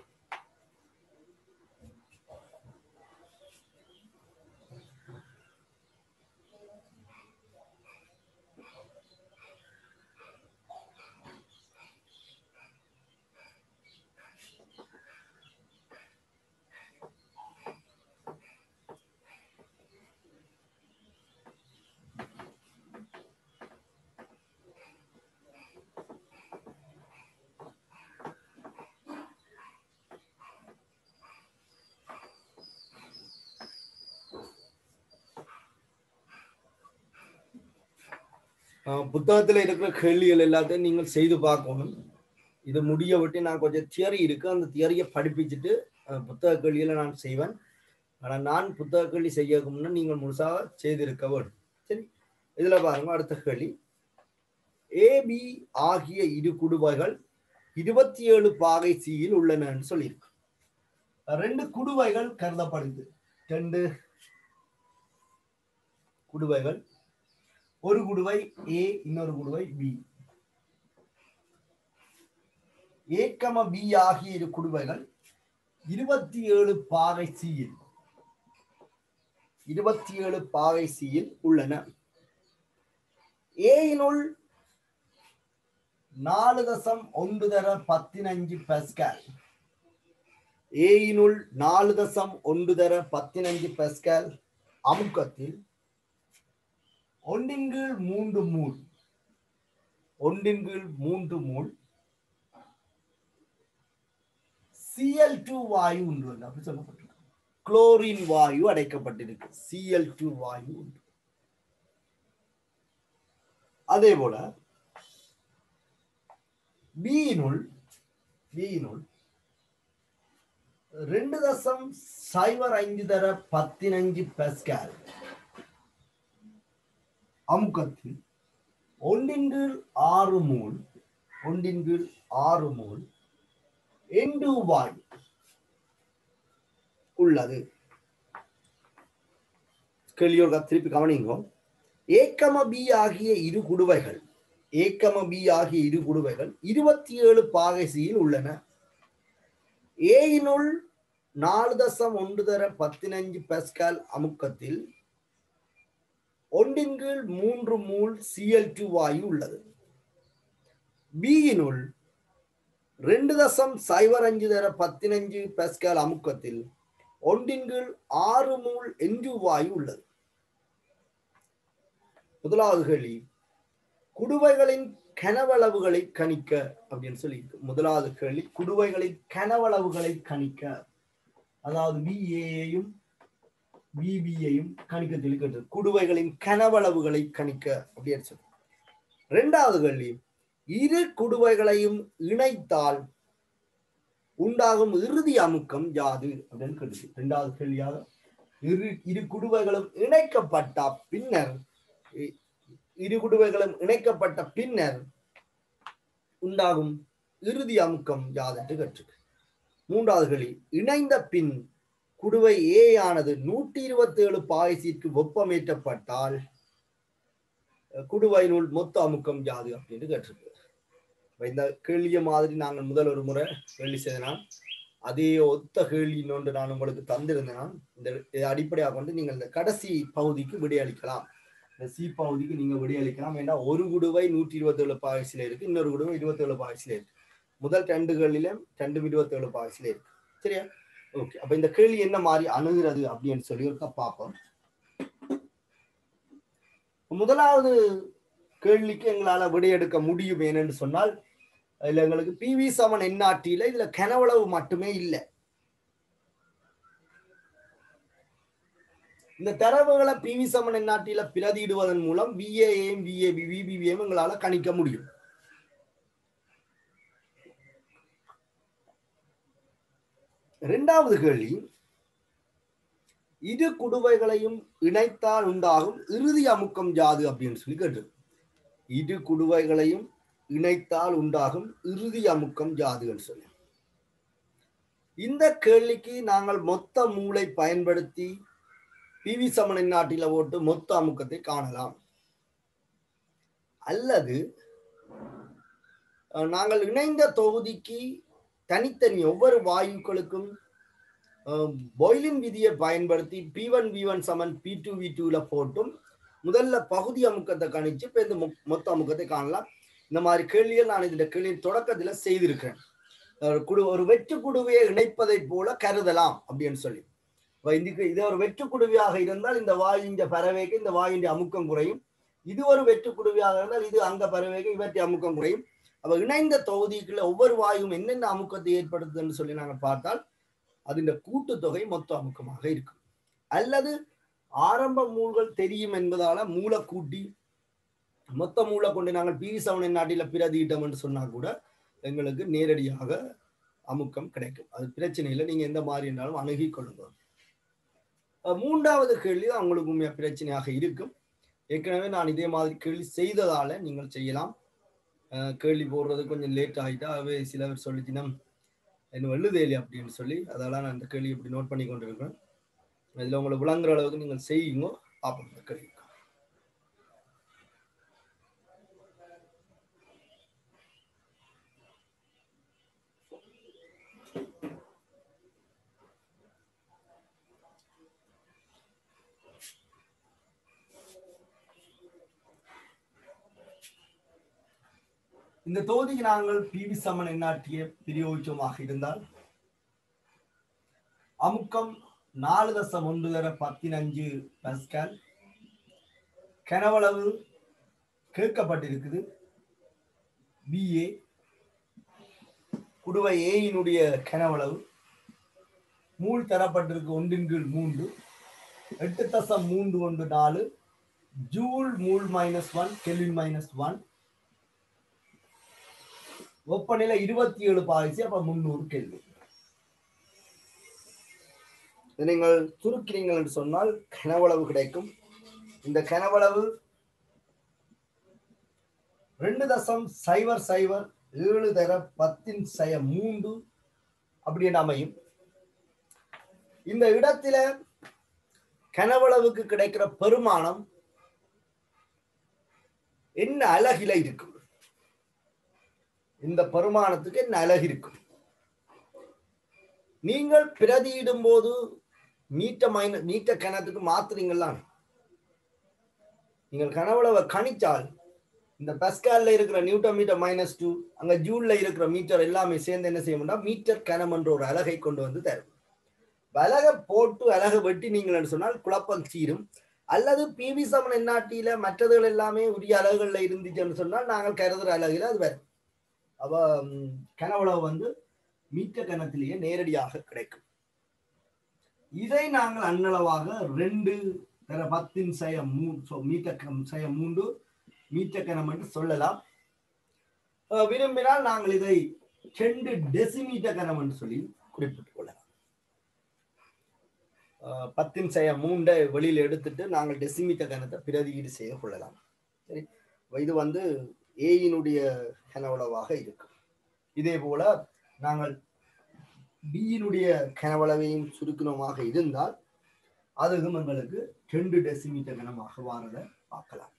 ஆஹ் புத்தகத்துல இருக்கிற கேள்விகள் எல்லாத்தையும் நீங்கள் செய்து பார்க்கணும் இது முடிய விட்டு நான் கொஞ்சம் தியரி இருக்கு அந்த தியரியை படிப்பிச்சுட்டு அஹ், புத்தக கேள்விகளை நான் செய்வேன் ஆனா நான் புத்தக கேள்வி செய்ய முன்ன நீங்கள் முழுசாக செய்திருக்க வேண்டும் சரி இதுல பாருங்க அடுத்த கேள்வி ஏபி ஆகிய இரு குடுவைகள் இருபத்தி ஏழு பாகை சியில் உள்ளனன்னு சொல்லியிருக்கு ரெண்டு குடுவைகள் கருதப்படுது ரெண்டு குடுவைகள் ஒரு குடுவை ஏ இன்னொரு குடுவை பி ஏக்கம பி ஆகிய இரு குடுவைகள் இருபத்தி ஏழு பாகை சியில் இருபத்தி ஏழு பாகை சியில் உள்ளன ஏயினுள் நாலு தசம் ஒன்று தர பதினஞ்சு பெஸ்கால் ஏயினுள் நாலு தசம் ஒன்று தர பதினஞ்சு பெஸ்கால் அமுக்கத்தில் ஒன்றின் கீழ் மூன்று மூல் ஒன்றின் கீழ் மூன்று மூல் சிஎல் டூ வாயு உண்டு வந்து அப்படி சொல்லப்பட்டிருக்கு குளோரின் வாயு அடைக்கப்பட்டிருக்கு சிஎல் டூ வாயு உண்டு அதே போல பியினுள் பியினுள் ரெண்டு தசம் சைபர் ஐந்து தர பதினஞ்சு பெஸ்கால் அமுக்கத்தில் ஒன்றின் கீழ் ஆறு மூல் ஒன்றின் கீழ் ஆறு மூல் எண்டு வாயு உள்ளது கேள்வியோட திருப்பி கவனிங்கோ ஏக்கம பி ஆகிய இரு குடுவைகள் ஏக்கம பி ஆகிய இரு குடுவைகள் இருபத்தி ஏழு பாகைசியில் உள்ளன ஏயினுள் நாலு தசம் ஒன்று தர பதினஞ்சு பெஸ்கால் அமுக்கத்தில் ஒன்றின் கீழ் மூன்று மூல் சிஎல் டூ வாயு உள்ளது பியினுள் ரெண்டு தசம் சைபர் அஞ்சு தர பதினஞ்சு பெஸ்கால் அமுக்கத்தில் ஒன்றின் கீழ் ஆறு மூல் எஞ்சு வாயு உள்ளது முதலாவது கேள்வி குடுவைகளின் கனவளவுகளை கணிக்க அப்படின்னு சொல்லி முதலாவது கேள்வி குடுவைகளின் கனவளவுகளை கணிக்க அதாவது பிஏயையும் பிபியையும் கணிக்க தெளிக்கிறது குடுவைகளின் கனவளவுகளை கணிக்க அப்படின்னு சொல்லி இரண்டாவது கேள்வி இரு குடுவைகளையும் இணைத்தால் உண்டாகும் இறுதி அமுக்கம் யாது அப்படின்னு கேள்வி இரண்டாவது கேள்வியாக இரு இரு குடுவைகளும் இணைக்கப்பட்ட பின்னர் இரு குடுவைகளும் இணைக்கப்பட்ட பின்னர் உண்டாகும் இறுதி அமுக்கம் யாதென்று கற்று மூன்றாவது கேள்வி இணைந்த பின் குடுவை ஏ ஆனது நூற்றி இருபத்தி ஏழு பாயசிற்கு வெப்பமேற்றப்பட்டால் குடுவையினுள் மொத்த அமுக்கம் யாது அப்படின்னு கேட்டிருக்கு இந்த கேள்விய மாதிரி நாங்கள் முதல் ஒரு முறை கேள்வி செய்தனால் அதே ஒத்த கேள்வி இன்னொன்று நான் உங்களுக்கு தந்திருந்தேன் இந்த அடிப்படையாக கொண்டு நீங்கள் இந்த கடைசி பகுதிக்கு விடையளிக்கலாம் இந்த சி பகுதிக்கு நீங்க விடையளிக்கலாம் ஏன்னா ஒரு குடுவை நூற்றி இருபத்தி ஏழு பாயசில இருக்கு இன்னொரு குடுவை இருபத்தி ஏழு பாயசில இருக்கு முதல் ரெண்டுகளிலும் ரெண்டும் இருபத்தி ஏழு பாயசில இருக்கு சரியா ஓகே அப்ப இந்த கேள்வி என்ன மாதிரி அணுகிறது அப்படின்னு சொல்லி ஒரு பார்ப்போம் முதலாவது கேள்விக்கு எங்களால விடையெடுக்க முடியும் ஏனென்று சொன்னால் இதுல எங்களுக்கு பிவி சமன் எண்ணாட்டியில இதுல கனவளவு மட்டுமே இல்லை இந்த தரவுகளை பிவி சமன் எண்ணாட்டியில பிரதியிடுவதன் மூலம் விஏஏம் விஏபி விபிபிஎம் எங்களால கணிக்க முடியும் இரண்டாவது கேள்வி இரு குடுவைகளையும் இணைத்தால் உண்டாகும் இறுதி அமுக்கம் ஜாது அப்படின்னு சொல்லி கேட்டு இரு குடுவைகளையும் இணைத்தால் உண்டாகும் இறுதி அமுக்கம் ஜாதுன்னு சொல்லி இந்த கேள்விக்கு நாங்கள் மொத்த மூளை பயன்படுத்தி பிவி சமனின் நாட்டில ஓட்டு மொத்த அமுக்கத்தை காணலாம் அல்லது நாங்கள் இணைந்த தொகுதிக்கு தனித்தனி ஒவ்வொரு வாயுக்களுக்கும் பாய்லின் விதியை பயன்படுத்தி பி ஒன் வி ஒன் சமன் பி டூ வி டூல போட்டும் முதல்ல பகுதி அமுக்கத்தை கணிச்சு இப்போ இந்த மொத்த அமுக்கத்தை காணலாம் இந்த மாதிரி கேள்விகள் நான் இந்த கேள்வியின் தொடக்கத்துல செய்திருக்கிறேன் குடு ஒரு வெற்று குடுவையை இணைப்பதை போல கருதலாம் அப்படின்னு சொல்லி இதுக்கு இது ஒரு வெற்று குடுவையாக இருந்தால் இந்த வாயின் பறவைக்கு இந்த வாயின் அமுக்கம் குறையும் இது ஒரு வெற்று குடுவையாக இருந்தால் இது அங்க பறவைக்கு இவற்றை அமுக்கம் குறையும் அப்ப இணைந்த தொகுதிக்குள்ள ஒவ்வொரு வாயும் என்னென்ன அமுக்கத்தை ஏற்படுத்துதுன்னு சொல்லி நாங்கள் பார்த்தால் அதன் கூட்டுத்தொகை மொத்த அமுக்கமாக இருக்கும் அல்லது ஆரம்ப மூல்கள் தெரியும் என்பதால மூளை கூட்டி மொத்த மூளை கொண்டு நாங்கள் பிவி சவனின் நாட்டில பிரதியிட்டோம் என்று சொன்னா கூட எங்களுக்கு நேரடியாக அமுக்கம் கிடைக்கும் அது பிரச்சனை இல்லை நீங்க எந்த மாதிரி இருந்தாலும் அணுகி கொள்ளுங்க அஹ் மூன்றாவது கேள்வி தான் உங்களுக்கு உண்மையா பிரச்சனையாக இருக்கும் ஏற்கனவே நான் இதே மாதிரி கேள்வி செய்ததால நீங்கள் செய்யலாம் அஹ் கேள்வி போடுறது கொஞ்சம் லேட் ஆகிட்டா அவே சிலவர் சொல்லிச்சினம் என்ன எழுதேலி அப்படின்னு சொல்லி அதெல்லாம் நான் இந்த கேள்வி இப்படி நோட் பண்ணி கொண்டு இருக்கிறேன் இதில் உங்களுக்கு விளங்குற அளவுக்கு நீங்கள் செய்யுங்க பார்ப்போம் இந்த கேள்வி இந்த தொகுதிக்கு நாங்கள் பிவி சமன் எண்ணாட்டிய பிரயோகிச்சமாக இருந்தால் அமுக்கம் நாலு தசம் ஒன்று தர பதினஞ்சு பஸ்கால் கனவளவு கேட்கப்பட்டிருக்குது பிஏ குடுவை ஏயினுடைய கனவளவு மூல் தரப்பட்டிருக்கு ஒன்றின் கீழ் மூன்று எட்டு தசம் மூன்று ஒன்று நாலு joule mole minus one kelvin minus one வெப்பநிலை இருபத்தி ஏழு பாய்ச்சி அப்ப முன்னூறு கேள்வி இதை நீங்கள் சுருக்கிறீங்கள் என்று சொன்னால் கனவளவு கிடைக்கும் இந்த கனவளவு ரெண்டு தசம் சைவர் சைவர் ஏழு தர பத்தின் சய மூன்று அப்படின்னு அமையும் இந்த இடத்துல கனவளவுக்கு கிடைக்கிற பெருமானம் என்ன அழகில இருக்கும் இந்த பருமானத்துக்கு என்ன அழகு இருக்கும் நீங்கள் பிரதியிடும் போது மீட்ட மைன மீட்ட கணத்துக்கு மாத்துறீங்களா நீங்கள் கனவுளவை கணிச்சால் இந்த பஸ்கால்ல இருக்கிற நியூட்டன் மீட்டர் மைனஸ் டூ அங்க ஜூல்ல இருக்கிற மீட்டர் எல்லாமே சேர்ந்து என்ன செய்யணும்னா மீட்டர் கனம் என்ற ஒரு அழகை கொண்டு வந்து தரும் அழகை போட்டு அழகை வெட்டி நீங்கள் சொன்னால் குழப்பம் சீரும் அல்லது பிவி சமன் எண்ணாட்டியில மற்றதுகள் எல்லாமே உரிய அலகுகள்ல இருந்துச்சுன்னு சொன்னால் நாங்கள் கருதுற அலகுல அது வரும் அவ ம், கனவுளவு வந்து மீட்ட கணத்திலேயே நேரடியாக கிடைக்கும் இதை நாங்கள் அன்னளவாக ரெண்டு தர பத்தின் சய மூ so மீட்ட கம் சய மூன்று மீட்ட கணம் என்று சொல்லலாம் அஹ், விரும்பினால் நாங்கள் இதை ரெண்டு டெசிமீட்ட கணம் என்று சொல்லி குறிப்பிட்டுக் கொள்ளலாம் அஹ், பத்தின் சய மூண்டை வெளியில எடுத்துட்டு நாங்கள் டெசிமீட்ட கணத்தை பிரதியீடு செய்து கொள்ளலாம் சரி அப்ப இது வந்து ஏயினுடைய கனவளவாக இருக்கும் இதே போல நாங்கள் பியினுடைய கனவளவையும் சுருக்கணமாக இருந்தால் அதுவும் எங்களுக்கு ரெண்டு டெசிமீட்டர் கனமாக வாரதை பார்க்கலாம்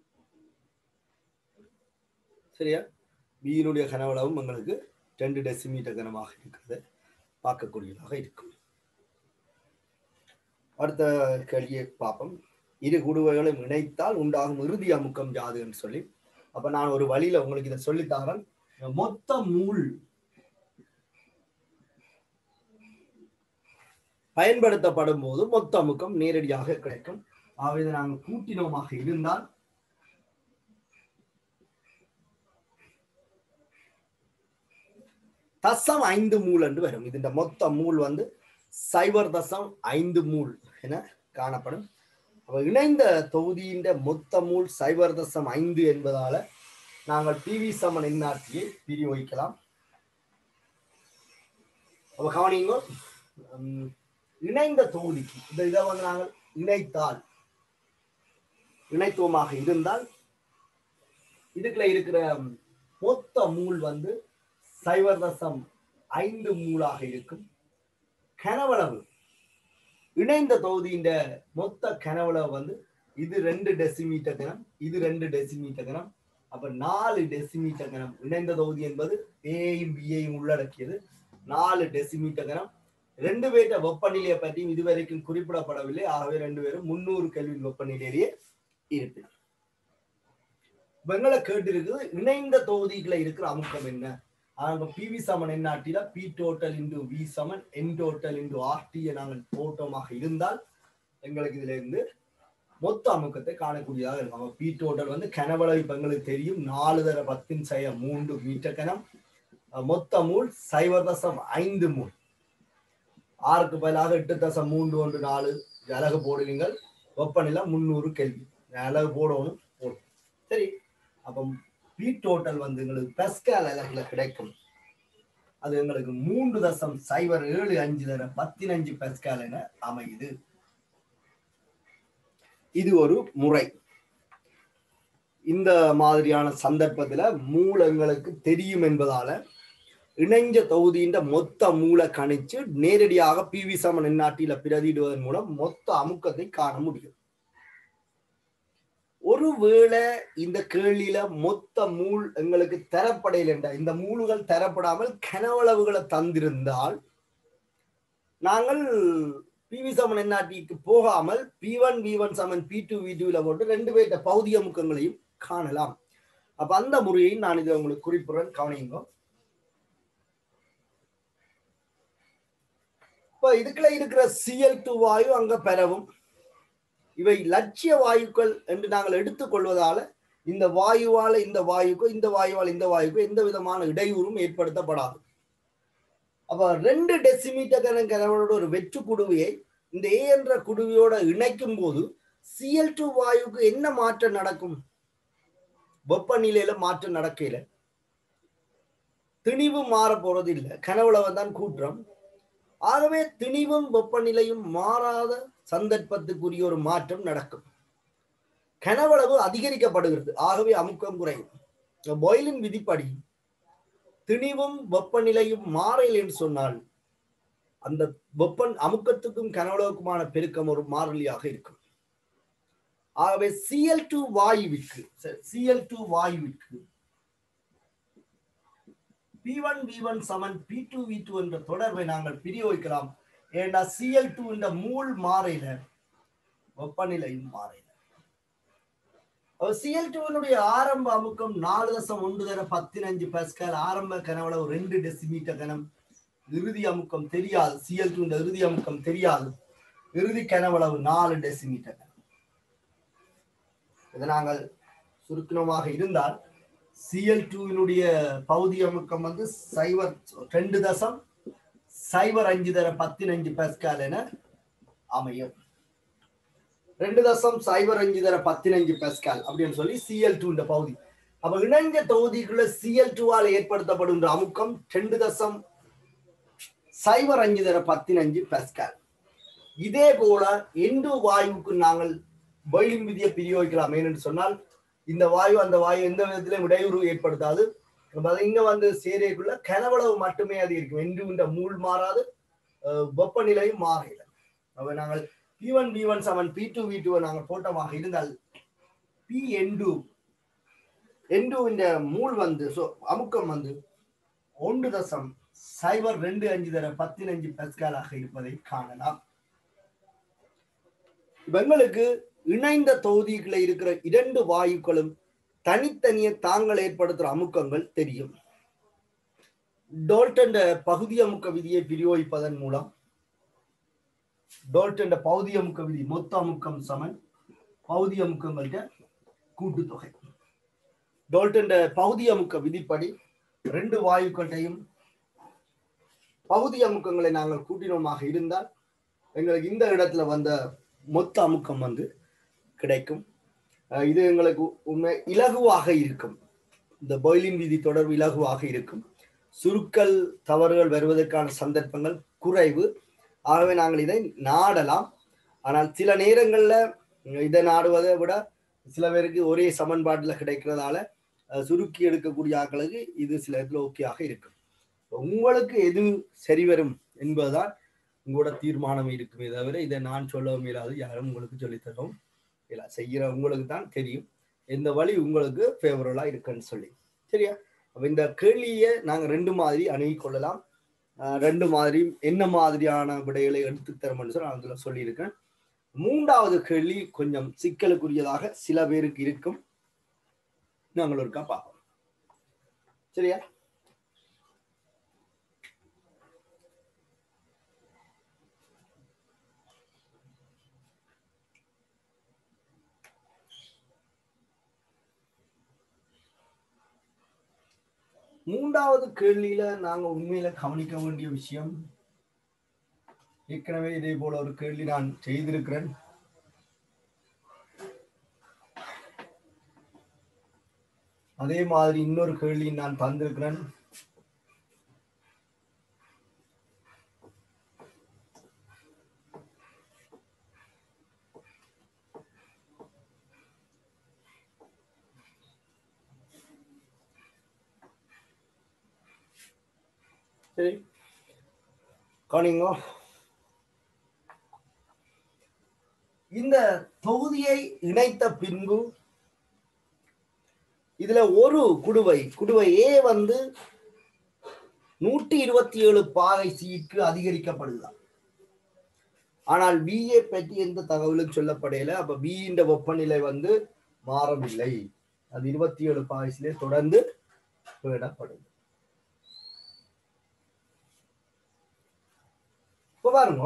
சரியா பியினுடைய கனவளவும் எங்களுக்கு ரெண்டு டெசிமீட்டர் கனமாக இருக்கிறது பார்க்கக்கூடியதாக இருக்கும் அடுத்த கேள்வியை பார்ப்போம் இரு குடுவைகளும் இணைத்தால் உண்டாகும் இறுதி அமுக்கம் யாது என்று சொல்லி அப்ப நான் ஒரு வழியில உங்களுக்கு இதை சொல்லித்தாரேன் மொத்த மூல் பயன்படுத்தப்படும் போது மொத்த அமுக்கம் நேரடியாக கிடைக்கும் ஆகவே இதை நாங்கள் கூட்டினோமாக இருந்தால் தசம் ஐந்து மூல் என்று வரும் இதுஇந்த மொத்த மூல் வந்து சைபர் தசம் ஐந்து மூல் என காணப்படும் அப்ப இணைந்த தொகுதியின் மொத்த மூல் சைபர் தசம் ஐந்து என்பதால நாங்கள் பிவி சமன் என்ஆர்டியை பிரியோகிக்கலாம் அப்ப கவனிங்க உம், இணைந்த தொகுதிக்கு இந்த இதை வந்து நாங்கள் இணைத்தால் இணைத்துவமாக இருந்தால் இதுக்குள்ள இருக்கிற மொத்த மூல் வந்து சைவர் தசம் ஐந்து மூலாக இருக்கும் கனவளவு இணைந்த தொகுதியின் மொத்த கனவளவு வந்து இது ரெண்டு டெசிமீட்டர் கனம் இது ரெண்டு டெசிமீட்டர் கனம் அப்ப நாலு டெசிமீட்டர் கனம் இணைந்த தொகுதி என்பது ஏயும் பியையும் உள்ளடக்கியது நாலு டெசிமீட்டர் கனம் ரெண்டு பேர்ட்ட வெப்பநிலையை பற்றியும் இதுவரைக்கும் குறிப்பிடப்படவில்லை ஆகவே ரெண்டு பேரும் முன்னூறு கெல்வின் வெப்பநிலையிலேயே இருப்பினர் வெங்களை கேட்டு இருக்குது இணைந்த தொகுதிக்குள்ள இருக்கிற அமுக்கம் என்ன ஆனா பிவி சமன் என்னாட்டில பி டோட்டல் இன்டு வி சமன் என் டோட்டல் இன்டு ஆர்டியை நாங்கள் போட்டோமாக இருந்தால் எங்களுக்கு இதுல இருந்து மொத்த அமுக்கத்தை காணக்கூடியதாக இருக்கும் அப்ப பி டோட்டல் வந்து கனவளவு இப்ப எங்களுக்கு தெரியும் நாலு தர பத்தின் செய்ய மூன்று மீட்டர் கனம் அஹ் மொத்த மூல் சைவர் தசம் ஐந்து மூல் ஆறுக்கு பதிலாக எட்டு தசம் மூன்று ஒன்று நாலு இது அலகு போடுவீங்கள் வெப்பநிலை முந்நூறு கேள்வி அலகு போடணும் போடும் சரி அப்போ பி டோட்டல் வந்து எங்களுக்கு பெஸ்கால் அலகுல கிடைக்கும் அது எங்களுக்கு மூன்று தசம் சைபர் ஏழு அஞ்சு தர பதினஞ்சு பெஸ்கால் என அமையுது இது ஒரு முறை இந்த மாதிரியான சந்தர்ப்பத்துல மூலங்களுக்கு தெரியும் என்பதால இணைஞ்ச தொகுதியின் மொத்த மூல கணிச்சு நேரடியாக பி வி சமன் எண்ணாட்டியில பிரதியிடுவதன் மூலம் மொத்த அமுக்கத்தை காண முடியும் ஒருவேளை இந்த கேள்வியில மொத்த மூல் எங்களுக்கு தரப்படையில் என்ற இந்த மூலுகள் தரப்படாமல் கனவளவுகளை தந்திருந்தால் நாங்கள் பி வி சமன் என்ஆர்டிக்கு போகாமல் பி ஒன் வி ஒன் சமன் பி டூ வி டூல போட்டு ரெண்டு பேர்த்த பௌதிக முக்கங்களையும் காணலாம் அப்ப அந்த முறையை நான் இதை உங்களுக்கு குறிப்புடன் கவனிங்க இப்ப இதுக்குள்ள இருக்கிற சிஎல் டூ வாயு அங்க பெறவும் இவை லட்சிய வாயுக்கள் என்று நாங்கள் எடுத்துக்கொள்வதால இந்த வாயுவால இந்த வாயுக்கோ இந்த வாயுவால் இந்த வாயுக்கோ எந்த விதமான இடையூறும் ஏற்படுத்தப்படாது அப்ப ரெண்டு டெசிமீட்டர் கனவோட ஒரு வெற்று குடுவையை இந்த ஏ என்ற குடுவையோட இணைக்கும் போது சிஎல் டூ வாயுக்கு என்ன மாற்றம் நடக்கும் வெப்பநிலையில மாற்றம் நடக்கையில திணிவு மாற போறது இல்லை கனவுளவன் தான் கூற்றம் ஆகவே திணிவும் வெப்பநிலையும் மாறாத சந்தர்ப்பத்துக்குரிய ஒரு மாற்றம் நடக்கும் கனவளவு அதிகரிக்கப்படுகிறது ஆகவே அமுக்கம் குறையும் பாயிலின் விதிப்படி திணிவும் வெப்பநிலையும் மாறல் என்று சொன்னால் அந்த வெப்பன் அமுக்கத்துக்கும் கனவளவுக்குமான பெருக்கம் ஒரு மாறிலியாக இருக்கும் ஆகவே சிஎல் டூ வாயுவிற்கு சிஎல் டூ வாயுவிற்கு பி ஒன் வி ஒன் சமன் பி டூ வி டூ என்ற தொடர்பை நாங்கள் பிரயோகிக்கலாம் ஏன்னா சிஎல் டூ என்ற மூல் மாறையில வெப்பநிலையும் மாறையில சிஎல் டூனுடைய ஆரம்ப அமுக்கம் நாலு தசம் ஒன்று தர பதினஞ்சு பஸ்கல் ஆரம்ப கனவுல ஒரு ரெண்டு டெசிமீட்டர் கனம் இறுதி அமுக்கம் தெரியாது சிஎல் டூ இறுதி அமுக்கம் தெரியாது இறுதி கனவளவு நாலு டெசிமீட்டர் இதை நாங்கள் சுருக்கமாக இருந்தால் சிஎல் டூவினுடைய பகுதி அமுக்கம் வந்து சைவர் ரெண்டு தசம் சைவர் அஞ்சு தர பதினஞ்சு பெஸ்கால் என அமையும் ரெண்டு தசம் சைவர் அஞ்சு தர பதினஞ்சு பெஸ்கால் அப்படின்னு சொல்லி சிஎல் டூ இந்த பகுதி அப்ப இணைஞ்ச தொகுதிக்குள்ள சிஎல் டூவால் ஏற்படுத்தப்படுகின்ற அமுக்கம் ரெண்டு தசம் சைவர் அஞ்சு தர பதினஞ்சு பெஸ்கால் இதே போல எண்டு வாயுவுக்கு நாங்கள் பயிலின் விதியை பிரயோகிக்கலாம் ஏனென்று சொன்னால் இந்த வாயு அந்த வாயு எந்த விதத்திலும் இடையூறு ஏற்படுத்தாது இங்க வந்து சேரைக்குள்ள கனவளவு மட்டுமே அது இருக்கும் என்று இந்த மூல் மாறாது வெப்பநிலையும் மாறல அப்ப நாங்கள் P one P one seven P two V two நாங்கள் போட்டமாக இருந்தால் பி எண்டு எண்டு இந்த மூல் வந்து ஸோ அமுக்கம் வந்து ஒன்று தசம் சைபர் ரெண்டு அஞ்சு தர பதினஞ்சு பெஸ்காலாக இருப்பதை காணலாம் எங்களுக்கு இணைந்த தொகுதிகளில் இருக்கிற இரண்டு வாயுக்களும் தனித்தனியே தாங்கள் ஏற்படுத்துற அமுக்கங்கள் தெரியும் டோல்டன் பகுதி அமுக்க விதியை பிரயோகிப்பதன் மூலம் டோல்டன் பகுதி அமுக்க விதி மொத்த அமுக்கம் சமன் பகுதி அமுக்கங்கள்ட கூட்டுத்தொகை டோல்டன் பகுதி அமுக்க விதிப்படி ரெண்டு வாயுக்கள்டையும் பகுதி அமுக்கங்களை நாங்கள் கூட்டினோமாக இருந்தால் எங்களுக்கு இந்த இடத்துல வந்த மொத்த அமுக்கம் வந்து கிடைக்கும் இது எங்களுக்கு உண்மை இலகுவாக இருக்கும் இந்த பாய்லின் விதி தொடர்பு இலகுவாக இருக்கும் சுருக்கல் தவறுகள் வருவதற்கான சந்தர்ப்பங்கள் குறைவு ஆகவே நாங்கள் இதை நாடலாம் ஆனால் சில நேரங்கள்ல இதை நாடுவதை விட சில பேருக்கு ஒரே சமன்பாட்டுல கிடைக்கிறதால சுருக்கி எடுக்கக்கூடிய ஆட்களுக்கு இது சில இடத்துல ஓகேயாக இருக்கும் உங்களுக்கு எது சரி வரும் என்பதுதான் உங்களோட தீர்மானம் இருக்குமே தவிர இதை நான் சொல்லவும் இல்லாது யாரும் உங்களுக்கு சொல்லித்தரவும் இல்லை செய்கிற உங்களுக்கு தான் தெரியும் எந்த வழி உங்களுக்கு ஃபேவரபுளா இருக்குன்னு சொல்லி சரியா அப்ப இந்த கேள்வியை நாங்க ரெண்டு மாதிரி அணுகி கொள்ளலாம் ரெண்டு மாதிரி என்ன மாதிரியான விடைகளை எடுத்து தரணும்னு சொல்லி நான் அதுல சொல்லியிருக்கேன் மூன்றாவது கேள்வி கொஞ்சம் சிக்கலுக்குரியதாக சில பேருக்கு இருக்கும் நாங்கள் ஒருக்கா பார்ப்போம் சரியா மூன்றாவது கேள்வியில நாங்க உண்மையில கவனிக்க வேண்டிய விஷயம் ஏற்கனவே இதே போல ஒரு கேள்வி நான் செய்திருக்கிறேன் அதே மாதிரி இன்னொரு கேள்வி நான் தந்திருக்கிறேன் சரி கவனிங்க இந்த தொகுதியை இணைத்த பின்பு இதுல ஒரு குடுவை குடுவை ஏ வந்து நூற்றி இருபத்தி ஏழு பாகை சிக்கு அதிகரிக்கப்படுதான் ஆனால் பிஏ பற்றி எந்த தகவலும் சொல்லப்படையில அப்ப பியின் வெப்பநிலை வந்து மாறவில்லை அது இருபத்தி ஏழு பாய்ஸிலே தொடர்ந்து பேடப்படுது இப்ப பாருங்க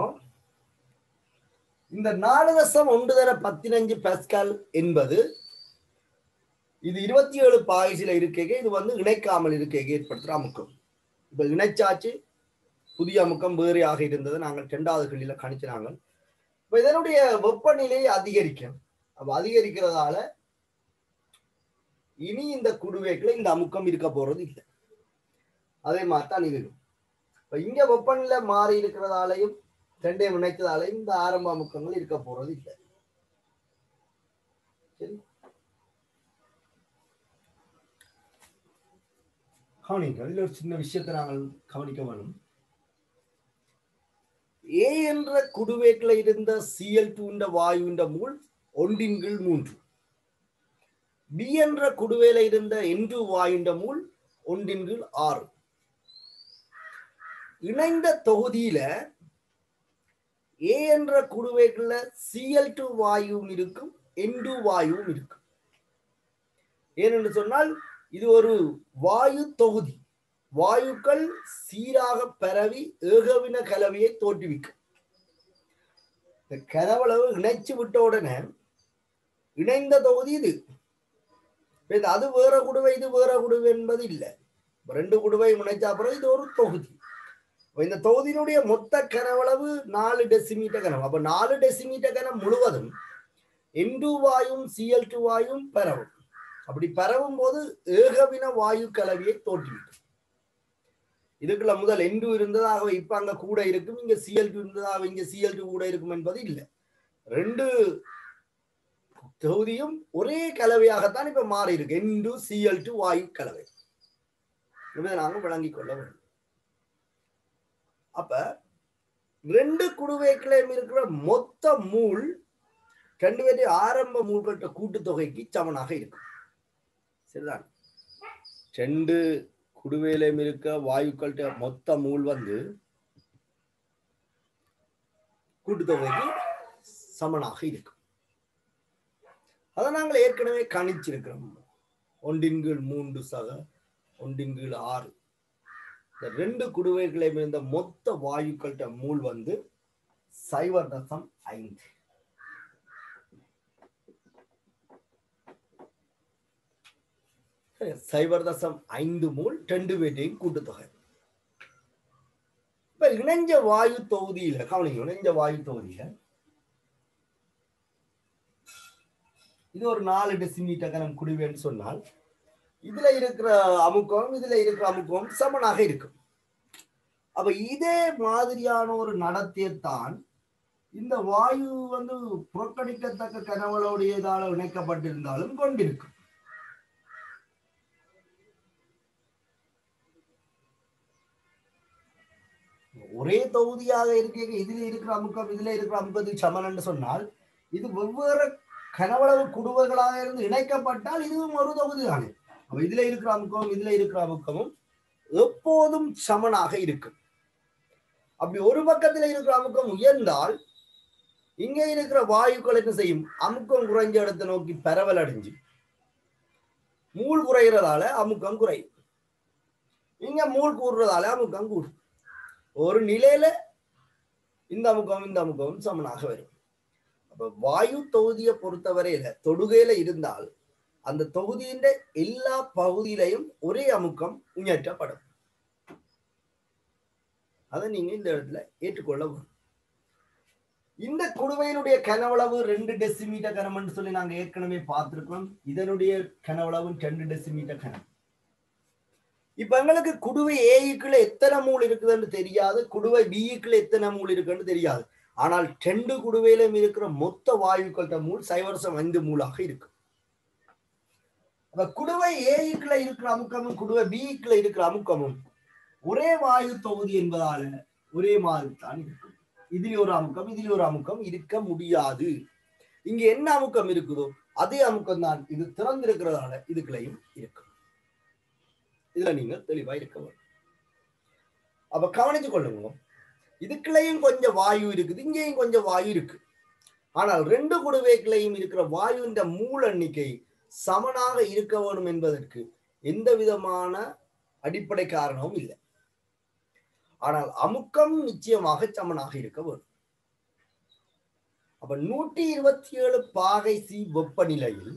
இந்த நாலு தசம் ஒன்று தர பதினஞ்சு பெஸ்கால் என்பது இது இருபத்தி ஏழு பாய்ஸில் இருக்கைக்கு இது வந்து இணைக்காமல் இருக்கைக்கு ஏற்படுத்துகிற அமுக்கம் இப்ப இணைச்சாச்சு புதிய அமுக்கம் வேறையாக இருந்தது நாங்கள் இரண்டாவது கல்லியில கணிச்சினாங்க இப்ப இதனுடைய வெப்பநிலை அதிகரிக்கும் அப்ப அதிகரிக்கிறதால இனி இந்த குடுவைக்குள்ள இந்த அமுக்கம் இருக்க போறது இல்லை அதே மாதிரி தான் இதுவும் இப்ப இங்க வெப்பநிலை மாறி இருக்கிறதாலையும் ரெண்டையும் இணைத்ததாலையும் இந்த ஆரம்ப அமுக்கங்கள் இருக்க போறது இல்லை சரி கவனிங்கள் இதுல ஒரு சின்ன விஷயத்தை நாங்கள் கவனிக்க வேணும் ஏ என்ற குடுவேக்கில் இருந்த சிஎல் டூன்ற வாயுன்ற மூல் ஒன்றின் கீழ் மூன்று பி என்ற குடுவேல இருந்த என்று வாயுன்ற மூல் ஒன்றின் கீழ் ஆறு இணைந்த தொகுதியில ஏ என்ற குடுவேக்குள்ள சிஎல் டூ வாயுவும் இருக்கும் என்டு வாயுவும் இருக்கும் ஏனென்று சொன்னால் இது ஒரு வாயு தொகுதி வாயுக்கள் சீராக பரவி ஏகவின கலவையை தோற்றுவிக்கும் இந்த கலவளவு இணைச்சு விட்ட உடனே இணைந்த தொகுதி இது இப்ப இது அது வேற குடுவை இது வேற குடுவை என்பது இல்லை இப்ப ரெண்டு குடுவை இணைச்ச அப்புறம் இது ஒரு தொகுதி இப்ப இந்த தொகுதியினுடைய மொத்த கனவளவு நாலு டெசிமீட்டர் கனம் அப்ப நாலு டெசிமீட்டர் கனம் முழுவதும் என்டு வாயும் சிஎல் டூ வாயும் பரவும் அப்படி பரவும் போது ஏகவின வாயு கலவையை தோற்றுவிக்கும் இதுக்குள்ள முதல் எண்டு இருந்ததாக இப்ப அங்க கூட இருக்கும் இங்க சிஎல் டூ இருந்ததாக இங்க சிஎல் டூ கூட இருக்கும் என்பது இல்லை ரெண்டு தொகுதியும் ஒரே கலவையாகத்தான் இப்ப மாறி இருக்கு எண்டு சிஎல் டூ வாயு கலவை இதை நாங்க விளங்கிக் கொள்ள வேண்டும் அப்ப ரெண்டு குடுவைகளையும் இருக்கிற மொத்த மூல் ரெண்டு பேருடைய ஆரம்ப மூல்கள்ட்ட கூட்டுத்தொகைக்கு சமனாக இருக்கும் சரிதான் ரெண்டு குடுவையிலையும் இருக்க வாயுக்கள்கிட்ட மொத்த மூல் வந்து கூட்டுத்தொகைக்கு சமனாக இருக்கும் அதை நாங்கள் ஏற்கனவே கணிச்சிருக்கிறோம் ஒன்றின் கீழ் மூன்று சக ஒன்றின் கீழ் ஆறு இந்த ரெண்டு குடுவைகளையும் இருந்த மொத்த வாயுக்கள்கிட்ட மூல் வந்து சைவர் தசம் ஐந்து சைபர் தசம் ஐந்து மூல் ரெண்டு பேட்டையும் கூட்டுத்தொகை இப்ப இணைஞ்ச வாயு தொகுதியில கவனிங்க இணைஞ்ச வாயு தொகுதியில இது ஒரு நாலு டெசிமீட்டர் கனம் குடிவேன்னு சொன்னால் இதுல இருக்கிற அமுக்கம் இதுல இருக்கிற அமுக்கம் சமனாக இருக்கும் அப்ப இதே மாதிரியான ஒரு நடத்தையத்தான் இந்த வாயு வந்து புறக்கணிக்கத்தக்க கனவுகளுடையதால இணைக்கப்பட்டிருந்தாலும் கொண்டிருக்கும் ஒரே தொகுதியாக இருக்க இதுல இருக்கிற அமுக்கம் இதுல இருக்கிற அமுக்கத்துக்கு சமன் சொன்னால் இது வெவ்வேறு கனவளவு குடுவைகளாக இருந்து இணைக்கப்பட்டால் இதுவும் ஒரு தொகுதி தானே அப்ப இதுல இருக்கிற அமுக்கமும் இதுல இருக்கிற அமுக்கமும் எப்போதும் சமனாக இருக்கும் அப்படி ஒரு பக்கத்துல இருக்கிற அமுக்கம் உயர்ந்தால் இங்க இருக்கிற வாயுக்கள் என்ன செய்யும் அமுக்கம் குறைஞ்ச இடத்தை நோக்கி பரவல் அடைஞ்சு மூள் குறைகிறதால அமுக்கம் குறையும் இங்க மூள் கூடுறதால அமுக்கம் கூடும் ஒரு நிலையில இந்த அமுகம் இந்த அமுகமும் சமனாக வரும் அப்ப வாயு தொகுதியை பொறுத்தவரையில தொடுகையில இருந்தால் அந்த தொகுதியின் எல்லா பகுதியிலையும் ஒரே அமுக்கம் உயர்த்தப்படும் அதை நீங்க இந்த இடத்துல ஏற்றுக்கொள்ள வேண்டும் இந்த குடுவையினுடைய கனவளவு ரெண்டு டெசிமீட்டர் கனம்னு சொல்லி நாங்க ஏற்கனவே பார்த்திருக்கோம் இதனுடைய கனவளவு ரெண்டு டெசிமீட்டர் கனம் இப்ப எங்களுக்கு குடுவை ஏக்குள்ள எத்தனை மூல் இருக்குதுன்னு தெரியாது குடுவை பிக்குள்ள எத்தனை மூல் இருக்குன்னு தெரியாது ஆனால் ரெண்டு குடுவையிலும் இருக்கிற மொத்த வாயுக்கள்கிட்ட மூல் சைவரசம் ஐந்து மூலாக இருக்கு அப்ப குடுவை ஏக்குள்ள இருக்கிற அமுக்கமும் குடுவை பிக்குள்ள இருக்கிற அமுக்கமும் ஒரே வாயு தொகுதி என்பதால ஒரே மாதிரி தான் இருக்கும் இதில் ஒரு அமுக்கம் இதில் ஒரு அமுக்கம் இருக்க முடியாது இங்க என்ன அமுக்கம் இருக்குதோ அதே அமுக்கம் தான் இது திறந்திருக்கிறதால இதுக்குள்ளேயும் இருக்கும் இதுல நீங்கள் தெளிவா இருக்க வேண்டும் அப்ப கவனிச்சு கொள்ளுங்க இதுக்குள்ளேயும் கொஞ்சம் வாயு இருக்குது இங்கேயும் கொஞ்சம் வாயு இருக்கு ஆனால் ரெண்டு குடுவைக்குள்ளேயும் இருக்கிற வாயுவின் மூல எண்ணிக்கை சமனாக இருக்க வேண்டும் என்பதற்கு எந்த விதமான அடிப்படை காரணமும் இல்லை ஆனால் அமுக்கம் நிச்சயமாக சமனாக இருக்க வேண்டும் அப்ப நூற்றி இருபத்தி ஏழு பாகை சி வெப்பநிலையில்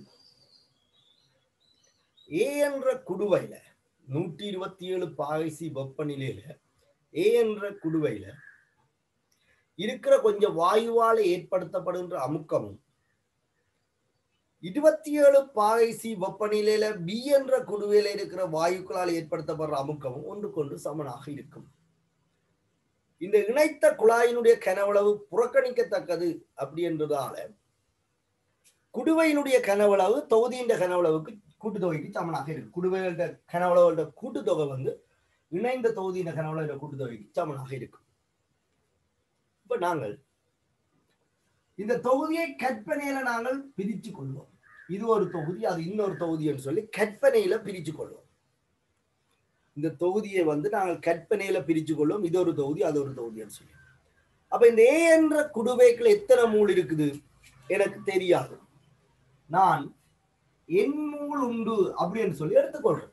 ஏ என்ற குடுவையில நூற்றி இருபத்தி ஏழு பாகை சி வெப்பநிலையில ஏ என்ற குடுவையில இருக்கிற கொஞ்சம் வாயுவால ஏற்படுத்தப்படுகின்ற அமுக்கமும் இருபத்தி ஏழு பாகை சி வெப்பநிலையில பி என்ற குடுவையில இருக்கிற வாயுக்களால் ஏற்படுத்தப்படுற அமுக்கமும் ஒன்றுக்கொன்று சமனாக இருக்கும் இந்த இணைத்த குழாயினுடைய கனவளவு புறக்கணிக்கத்தக்கது அப்படி என்றதால குடுவையினுடைய கனவளவு தொகுதியின் கனவளவுக்கு கூட்டுத்தொகைக்கு சமனாக இருக்கு குடுவையோட கனவளவோட கூட்டுத்தொகை வந்து இணைந்த தொகுதியின் கனவளவோட கூட்டுத்தொகைக்கு சமனாக இருக்கும் இப்ப நாங்கள் இந்த தொகுதியை கற்பனையில நாங்கள் பிரித்து கொள்வோம் இது ஒரு தொகுதி அது இன்னொரு தொகுதின்னு சொல்லி கற்பனையில பிரித்து கொள்வோம் இந்த தொகுதியை வந்து நாங்கள் கற்பனையில பிரித்து கொள்வோம் இது ஒரு தொகுதி அது ஒரு தொகுதின்னு சொல்லி அப்ப இந்த ஏ என்ற குடுவைக்குள்ள எத்தனை மூல் இருக்குது எனக்கு தெரியாது நான் என் மூல் உண்டு அப்படின்னு சொல்லி எடுத்துக்கொள்றேன்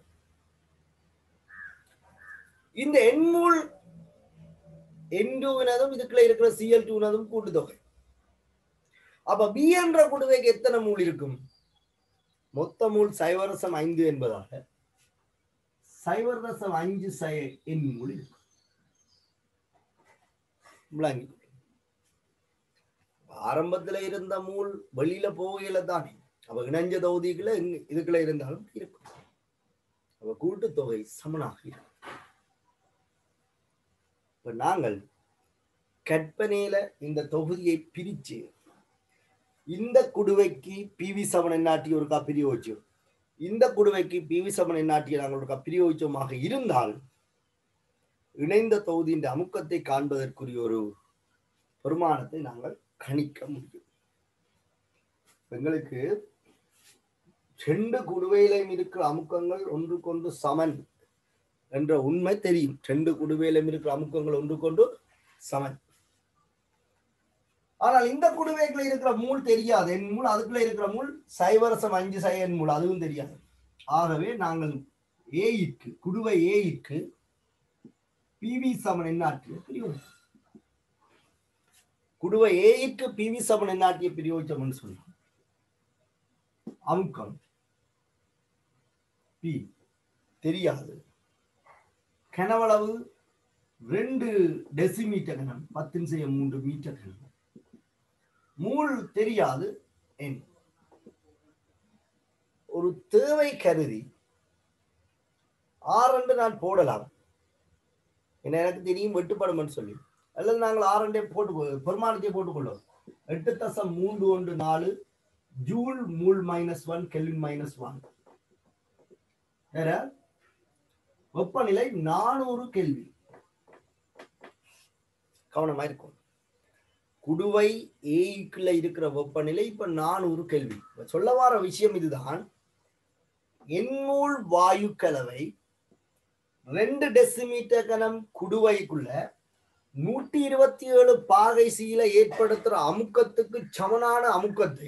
இந்த எண்மூல் என் டூவினதும் இதுக்குள்ள இருக்கிற சிஎல் டூனதும் கூட்டுத்தொகை அப்ப பி என்ற குடுவைக்கு எத்தனை மூல் இருக்கும் மொத்த மூல் சைவரசம் ஐந்து என்பதாக சைவரசம் அஞ்சு சை என் மூல் இருக்கும் விளங்கி ஆரம்பத்துல இருந்த மூல் வெளியில போகையில தானே அவ இணைஞ்ச தொகுதிக்குள்ள இங்க- இதுக்குள்ள இருந்தாலும் இருக்கும் அவ கூட்டுத்தொகை சமனாக இருக்கும் இப்ப நாங்கள் கற்பனையில இந்த தொகுதியை பிரிச்சு இந்த குடுவைக்கு பிவி சமன் எண்ணாட்டி ஒரு பிரியோகிச்சோம் இந்த குடுவைக்கு பிவி சமன் எண்ணாட்டியை நாங்கள் ஒரு பிரியோகிச்சோமாக இருந்தால் இணைந்த தொகுதியின் அமுக்கத்தை காண்பதற்குரிய ஒரு பெருமானத்தை நாங்கள் கணிக்க முடியும் எங்களுக்கு ரெண்டு குடுவையிலும் இருக்கிற அமுக்கங்கள் ஒன்றுக்கொன்று சமன் என்ற உண்மை தெரியும் ரெண்டு குடுவையிலும் இருக்கிற அமுக்கங்கள் ஒன்றுக்கொண்டு சமன் ஆனால் இந்த குடுவைக்குள்ள இருக்கிற மூல் தெரியாது என் மூல் அதுக்குள்ள இருக்கிற மூல் சைவரசம் அஞ்சு சை என் மூல் அதுவும் தெரியாது ஆகவே நாங்கள் ஏயிற்கு குடுவை ஏயிற்கு பிவி சமன் எண்ணாற்றிய பிரியோகம் குடுவை ஏயிற்கு பிவி சமன் எண்ணாட்டிய பிரியோச்சம் சொன்னோம் அமுக்கம் பி தெரியாது கனவளவு ரெண்டு டெசிமீட்டர் கனம் பத்தின் செய்ய மூன்று மீட்டர் கனம் மூல் தெரியாது என் ஒரு தேவை கருதி ஆறண்டு நான் போடலாம் என்ன எனக்கு தெரியும் வெட்டுப்படும் சொல்லி அல்லது நாங்கள் ஆறண்டே போட்டு பெருமானத்தை போட்டுக்கொள்ளும் எட்டு தசம் மூன்று ஒன்று நாலு joule mole minus one kelvin minus one வேற வெப்பநிலை நானூறு கெல்வி கவனமா இருக்கும் குடுவை ஏக்குள்ள இருக்கிற வெப்பநிலை இப்ப நானூறு கெல்வி இப்ப சொல்ல வர விஷயம் இதுதான் எண்ணூல் வாயு கலவை ரெண்டு டெசிமீட்டர் கனம் குடுவைக்குள்ள நூற்றி இருபத்தி ஏழு பாகை சீல ஏற்படுத்துற அமுக்கத்துக்கு சமனான அமுக்கத்தை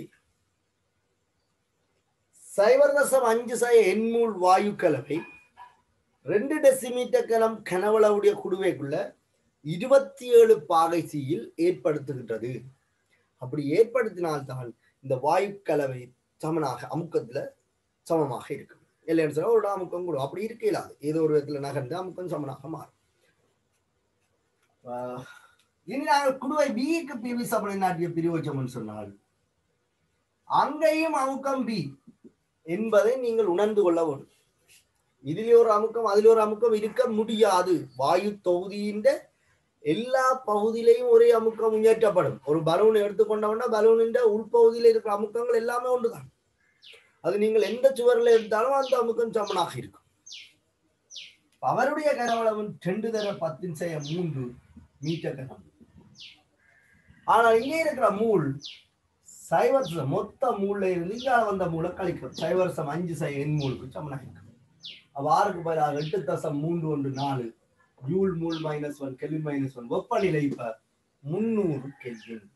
சைவர் தசம் அஞ்சு சய எண்மூல் வாயு கலவை ரெண்டு டெசிமீட்டர் கனம் கனவளவுடைய குடுவைக்குள்ள இருபத்தி ஏழு பாகை சீயில் ஏற்படுத்துகின்றது அப்படி ஏற்படுத்தினால்தான் இந்த வாயு கலவை சமனாக அமுக்கத்துல சமமாக இருக்கும் இல்லைன்னு சொன்னா ஒரு அமுக்கம் கூட அப்படி இருக்க இயலாது ஏதோ ஒரு விதத்துல நகர்ந்து அமுக்கம் சமனாக மாறும் ஆஹ் இனி நாங்கள் குடுவை பிக்கு பிவி சமனை நாட்டிய பிரிவோச்சம்னு சொன்னால் அங்கேயும் அமுக்கம் பி என்பதை நீங்கள் உணர்ந்து கொள்ள வேண்டும் இதிலே ஒரு அமுக்கம் அதில் ஒரு அமுக்கம் இருக்க முடியாது வாயு தொகுதியின் எல்லா பகுதியிலையும் ஒரே அமுக்கம் முன்னேற்றப்படும் ஒரு பலூன் எடுத்துக்கொண்டோம்னா பலூனின் உள்பகுதியில் இருக்கிற அமுக்கங்கள் எல்லாமே ஒன்றுதான் அது நீங்கள் எந்த சுவரில் எடுத்தாலும் அந்த அமுக்கம் சமனாக இருக்கும் அவருடைய கனவளவும் ரெண்டு தர பத்தின் செய்ய மூன்று மீட்டர் கனம் ஆனால் இங்கே இருக்கிற மூல் சைவர்ச மொத்த மூல்ல இருந்து இங்க வந்த மூலை கழிக்கும் சைவரசம் அஞ்சு சை எண் மூலுக்கு சமனாயிருக்கும் அப்ப ஆறுக்கு பதிலாக எட்டு தசம் மூன்று ஒன்று நாலு joule mole minus one kelvin minus one வெப்பநிலை இப்ப முன்னூறு கெல்வின்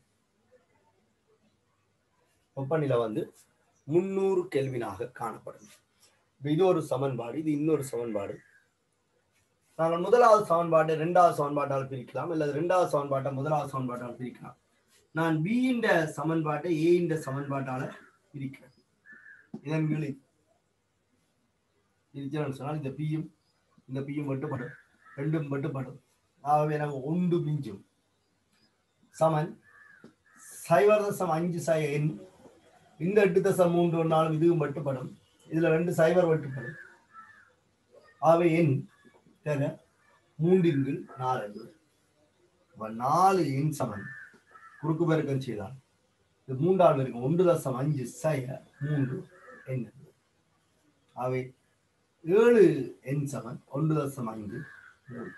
வெப்பநிலை வந்து முன்னூறு கெல்வினாக காணப்படும் இப்ப இது ஒரு சமன்பாடு இது இன்னொரு சமன்பாடு நாங்கள் முதலாவது சமன்பாட்டை இரண்டாவது சமன்பாட்டால் பிரிக்கலாம் அல்லது இரண்டாவது சமன்பாட்டை முதலாவது சமன்பாட்டால் பிரிக்கலாம் நான் பி இந்த சமன்பாட்டை ஏ இந்த சமன்பாட்டால பிரிக்கிறேன் இதன் விளை பிரிச்சேன்னு சொன்னால் இந்த பியும் இந்த பியும் மட்டுப்படும் ரெண்டும் மட்டுப்படும் ஆகவே நாங்கள் ஒன்று மிஞ்சும் சமன் சைவர் தசம் அஞ்சு சை எண் இந்த எட்டு தசம் மூன்று ஒன்றாலும் இதுவும் மட்டுப்படும் இதுல ரெண்டு சைவர் மட்டுப்படும் ஆகவே எண் தர மூன்றின் கீழ் நாலு அப்ப நாலு எண் சமன் குறுக்கு பெருக்கம் செய்தால் இது மூன்றாவது இருக்கும் ஒன்று தசம் அஞ்சு சய மூன்று எண் அவை ஏழு எண் சமன் ஒன்று தசம் ஐந்து மூணு.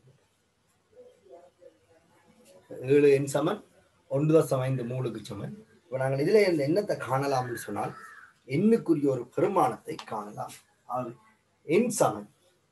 ஏழு எண் சமன் ஒன்று தசம் ஐந்து மூணுக்கு சமன் இப்போ நாங்கள் இதுல இந்த எண்ணத்தை காணலாம்னு சொன்னால் எண்ணுக்குரிய ஒரு பெருமானத்தை காணலாம் ஆகவே எண் சமன்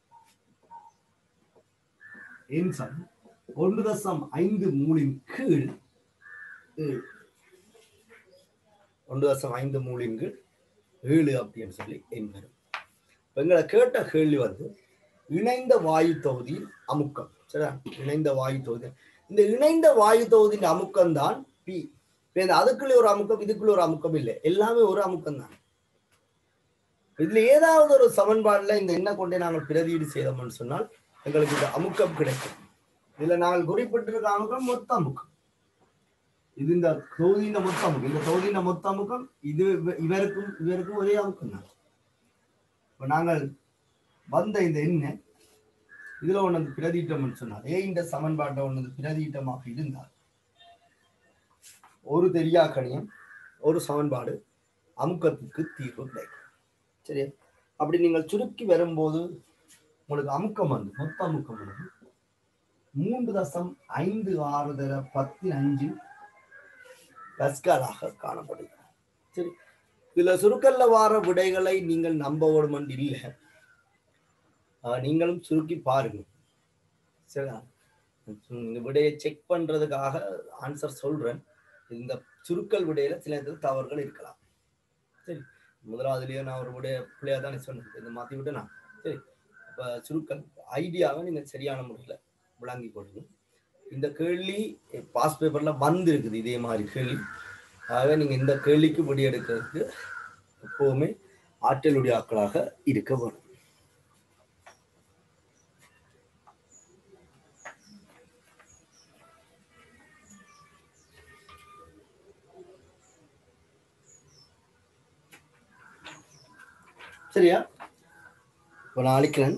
எண் சமன் ஒன்று தசம் ஐந்து மூலின் கீழ் ஏழு ஒன்று தசம் ஐந்து மூலின் கீழ் ஏழு அப்படின்னு சொல்லி எண் வரும் இப்ப எங்களை கேட்ட கேள்வி வந்து இணைந்த வாயு தொகுதியின் அமுக்கம் சரியா இணைந்த வாயு தொகுதி இந்த இணைந்த வாயு தொகுதியின் அமுக்கம் தான் பி இப்ப இந்த அதுக்குள்ள ஒரு அமுக்கம் இதுக்குள்ள ஒரு அமுக்கம் இல்லை எல்லாமே ஒரு அமுக்கம் தான் இதுல ஏதாவது ஒரு சமன்பாடுல இந்த எண்ணை கொண்டே நாங்கள் பிரதியீடு செய்தோம்னு சொன்னால் எங்களுக்கு இந்த அமுக்கம் கிடைக்கும் இதுல நாங்கள் குறிப்பிட்டிருக்க அமுக்கம் மொத்த அமுக்கம் இது இந்த தொகுதியின் மொத்த அமுக்கம் இந்த தொகுதியின் மொத்த அமுக்கம் இது இவ- இவருக்கும் இவருக்கும் ஒரே அமுக்கம் தான் இப்ப நாங்கள் வந்த இந்த எண்ணை இதுல ஒன்று பிரதியிட்டம்னு சொன்னால் ஏ இந்த சமன்பாட்டை ஒன்று பிரதியிட்டமாக இருந்தால் ஒரு தெரியா கணியம் ஒரு சமன்பாடு அமுக்கத்துக்கு தீர்வு கிடைக்கும் சரியா அப்படி நீங்கள் சுருக்கி வரும்போது உங்களுக்கு அமுக்கம் வந்து மொத்த அமுக்கம் வந்து மூன்று தசம் ஐந்து ஆறு தர பத்து அஞ்சு பஸ்காலாக காணப்படுகிறது சரி இதுல சுருக்கல்ல வார விடைகளை நீங்கள் நம்ப வேணுமென்று இல்லை ஆஹ் நீங்களும் சுருக்கி பாருங்க சரியா இந்த விடையை செக் பண்றதுக்காக ஆன்சர் சொல்றேன் இந்த சுருக்கல் விடையில சில இடத்துல தவறுகள் இருக்கலாம் சரி முதலாவதுலயே நான் ஒரு விடைய பிள்ளையா தானே சொன்னேன் இதை மாத்தி விட்டு நான் சரி அப்ப சுருக்கல் ஐடியாவை நீங்க சரியான முறையில விளங்கி கொடுங்க இந்த கேள்வி பாஸ் பேப்பர்ல வந்து இருக்குது இதே மாதிரி கேள்வி ஆக நீங்க இந்த கேள்விக்கு விடை எடுக்கிறதுக்கு எப்பவுமே ஆற்றலுடைய ஆட்களாக இருக்க வேணும் சரியா இப்போ நான் அழிக்கிறேன்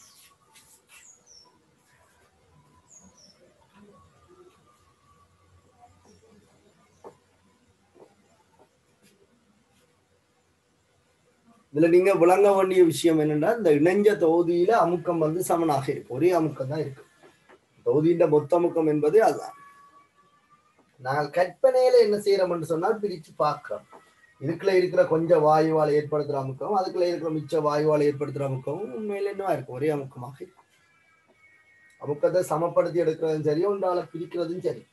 இதுல நீங்க விளங்க வேண்டிய விஷயம் என்னன்னா இந்த இணைஞ்ச தொகுதியில அமுக்கம் வந்து சமனாக இருக்கு ஒரே அமுக்கம் தான் இருக்கு தொகுதியின் மொத்த அமுக்கம் என்பது அதுதான் நாங்கள் கற்பனையில என்ன செய்யறோம்னு சொன்னால் பிரிச்சு பார்க்கிறோம் இதுக்குள்ள இருக்கிற கொஞ்சம் வாயுவால் ஏற்படுத்துற அமுக்கம் அதுக்குள்ள இருக்கிற மிச்ச வாயுவால் ஏற்படுத்துற அமுக்கமும் உண்மையில என்னவா இருக்கும் ஒரே அமுக்கமாக இருக்கும் அமுக்கத்தை சமப்படுத்தி எடுக்கிறதும் சரி ஒன்றால பிரிக்கிறதும் சரி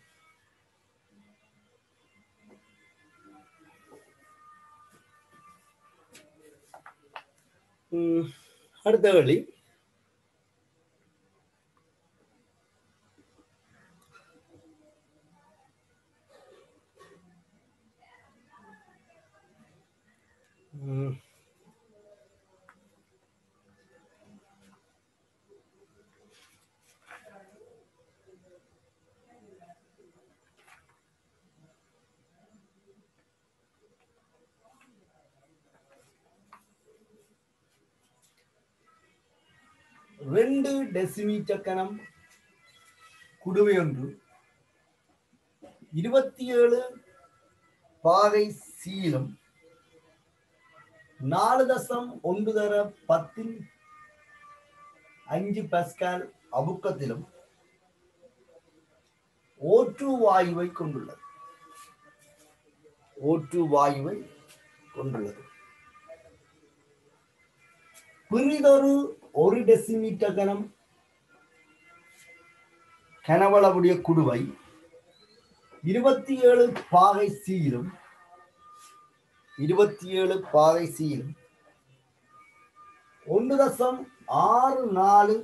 உம் அடுத்த வழி உம் ரெண்டு டெசிமீட்டர் கணம் குடுவை ஒன்று இருபத்தி ஏழு பாகை சீலம் நாலு தசம் ஒன்று தர பத்தின் அஞ்சு பஸ்கால் அமுக்கத்திலும் ஓட்டு வாயுவை கொண்டுள்ளது ஓட்டு வாயுவை கொண்டுள்ளது பிறிதொரு ஒரு டெசிமீட்டர் கனம் கனவளவுடைய குடுவை இருபத்தி ஏழு பாகை சீலும் இருபத்தி ஏழு பாகை சீலும் ஒன்று தசம் ஆறு நாலு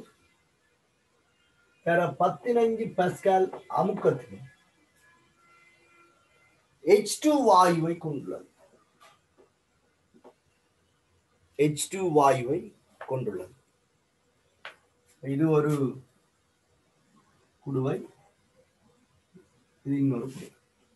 தர பதினஞ்சு பஸ்கால் அமுக்கத்திலும் எச் டூ வாயுவை கொண்டுள்ளது எச் டூ வாயுவை கொண்டுள்ளது இது ஒரு குடுவை இது இன்னொரு குடுவை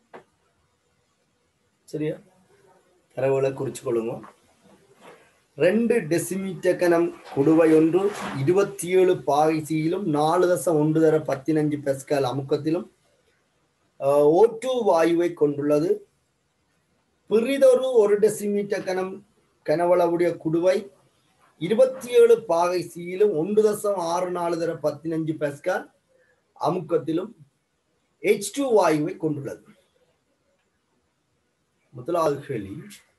சரியா தரவுகளை குறிச்சு கொள்ளுங்க ரெண்டு டெசிமீட்டர் கனம் குடுவை ஒன்று இருபத்தி ஏழு பாகைசியிலும் நாலு தசம் ஒன்று தர பதினஞ்சு பெஸ்கால் அமுக்கத்திலும் ஓட்டு வாயுவை கொண்டுள்ளது பிறிதொரு ஒரு டெசிமீட்டர் கனம் கனவளவுடைய குடுவை இருபத்தி ஏழு பாகை சியிலும் ஒன்று தசம் ஆறு நாலு தர பதினஞ்சு பெஸ்கால் அமுக்கத்திலும் எச் டூ வாயுவை கொண்டுள்ளது முதலாவது கேள்வி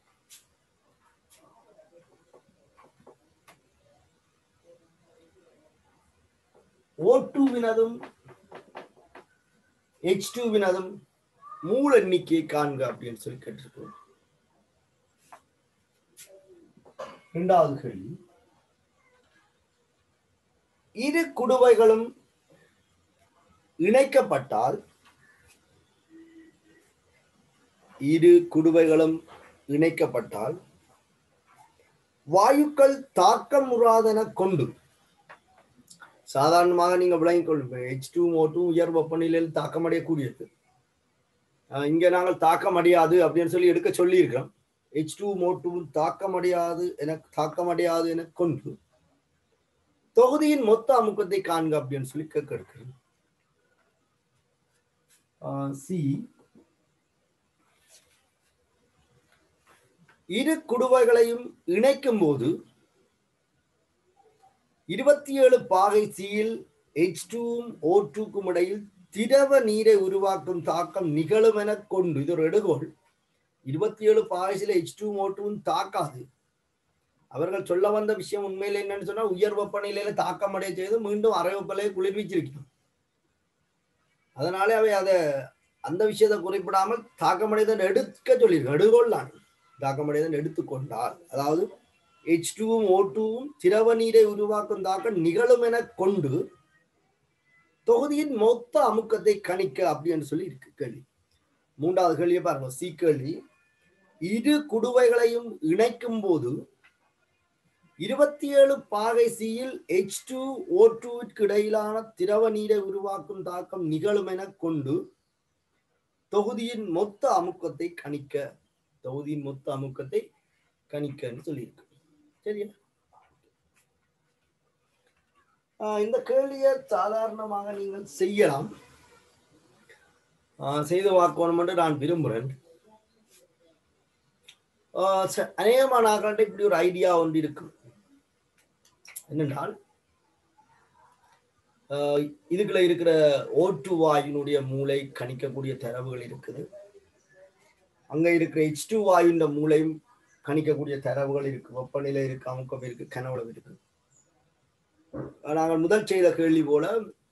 ஓ டூவினதும் எச் டூவினதும் மூல எண்ணிக்கையை காண்க அப்படின்னு சொல்லி கேட்டிருக்கோம் இரண்டாவது கேள்வி இரு குடுவைகளும் இணைக்கப்பட்டால் இரு குடுவைகளும் இணைக்கப்பட்டால் வாயுக்கள் தாக்கமுறாதென கொண்டு சாதாரணமாக நீங்க விளங்கிக் கொள்ளுங்க ஹெச் டூ ஓ டூ உயர் வெப்பநிலையில் தாக்கமடையக்கூடியது அஹ் இங்க நாங்கள் தாக்கமடையாது அப்படின்னு சொல்லி எடுக்க சொல்லி இருக்கிறோம் ஹெச் டூ ஓ டூ தாக்கமடையாது என தாக்கமடையாது என கொண்டு தொகுதியின் மொத்த அமுக்கத்தை காண்க அப்படின்னு சொல்லி கேட்க இருக்கிறேன் சி இரு குடுவைகளையும் இணைக்கும் போது இருபத்தி ஏழு பாகை சியில் எச் டூவும் ஓ டூக்கும் இடையில் திரவ நீரை உருவாக்கும் தாக்கம் நிகழும் என கொண்டு இது ஒரு எடுகோள் இருபத்தி ஏழு பாகைசில எச் டூ ஓ டூவும் தாக்காது அவர்கள் சொல்ல வந்த விஷயம் உண்மையில என்னன்னு சொன்னா உயர் வெப்பநிலையில தாக்கம் அடைய செய்து மீண்டும் அரை வெப்பநிலையை குளிர்விச்சிருக்கணும் அதனாலே அவை அதை அந்த விஷயத்தை குறிப்பிடாமல் தாக்கமடைதன் எடுக்க சொல்லியிருக்கு எடுகோள் தான் தாக்கமடைதன் எடுத்துக்கொண்டால் அதாவது எச் டூவும் ஓ டூவும் திரவ நீரை உருவாக்கும் தாக்கம் நிகழும் என கொண்டு தொகுதியின் மொத்த அமுக்கத்தை கணிக்க அப்படின்னு சொல்லி இருக்கு கேள்வி மூன்றாவது கேள்வியை பாருங்க சி கேள்வி இரு குடுவைகளையும் இணைக்கும் போது இருபத்தி ஏழு பாகை சியில் எச் டூ ஓ டூவிற்கு இடையிலான திரவ நீரை உருவாக்கும் தாக்கம் நிகழும் என கொண்டு தொகுதியின் மொத்த அமுக்கத்தை கணிக்க தொகுதியின் மொத்த அமுக்கத்தை கணிக்கன்னு சொல்லியிருக்கு சரியா ஆஹ் இந்த கேள்வியை சாதாரணமாக நீங்கள் செய்யலாம் ஆஹ் செய்து வாக்கணும் என்று நான் விரும்புகிறேன் ஆஹ் ச- அநேகமான ஆக்கள்கிட்ட இப்படி ஒரு ஐடியா ஒன்று இருக்கு என்னென்றால் ஆஹ் இதுக்குள்ள இருக்கிற ஓட்டு வாயுனுடைய மூளை கணிக்கக்கூடிய தரவுகள் இருக்குது அங்க இருக்கிற எச் டூ வாயுன்ற மூளையும் கணிக்கக்கூடிய தரவுகள் இருக்கு வெப்பநிலை இருக்கு அமுக்கம் இருக்கு கனவுளவு இருக்கு நாங்கள் முதல் செய்த கேள்வி போல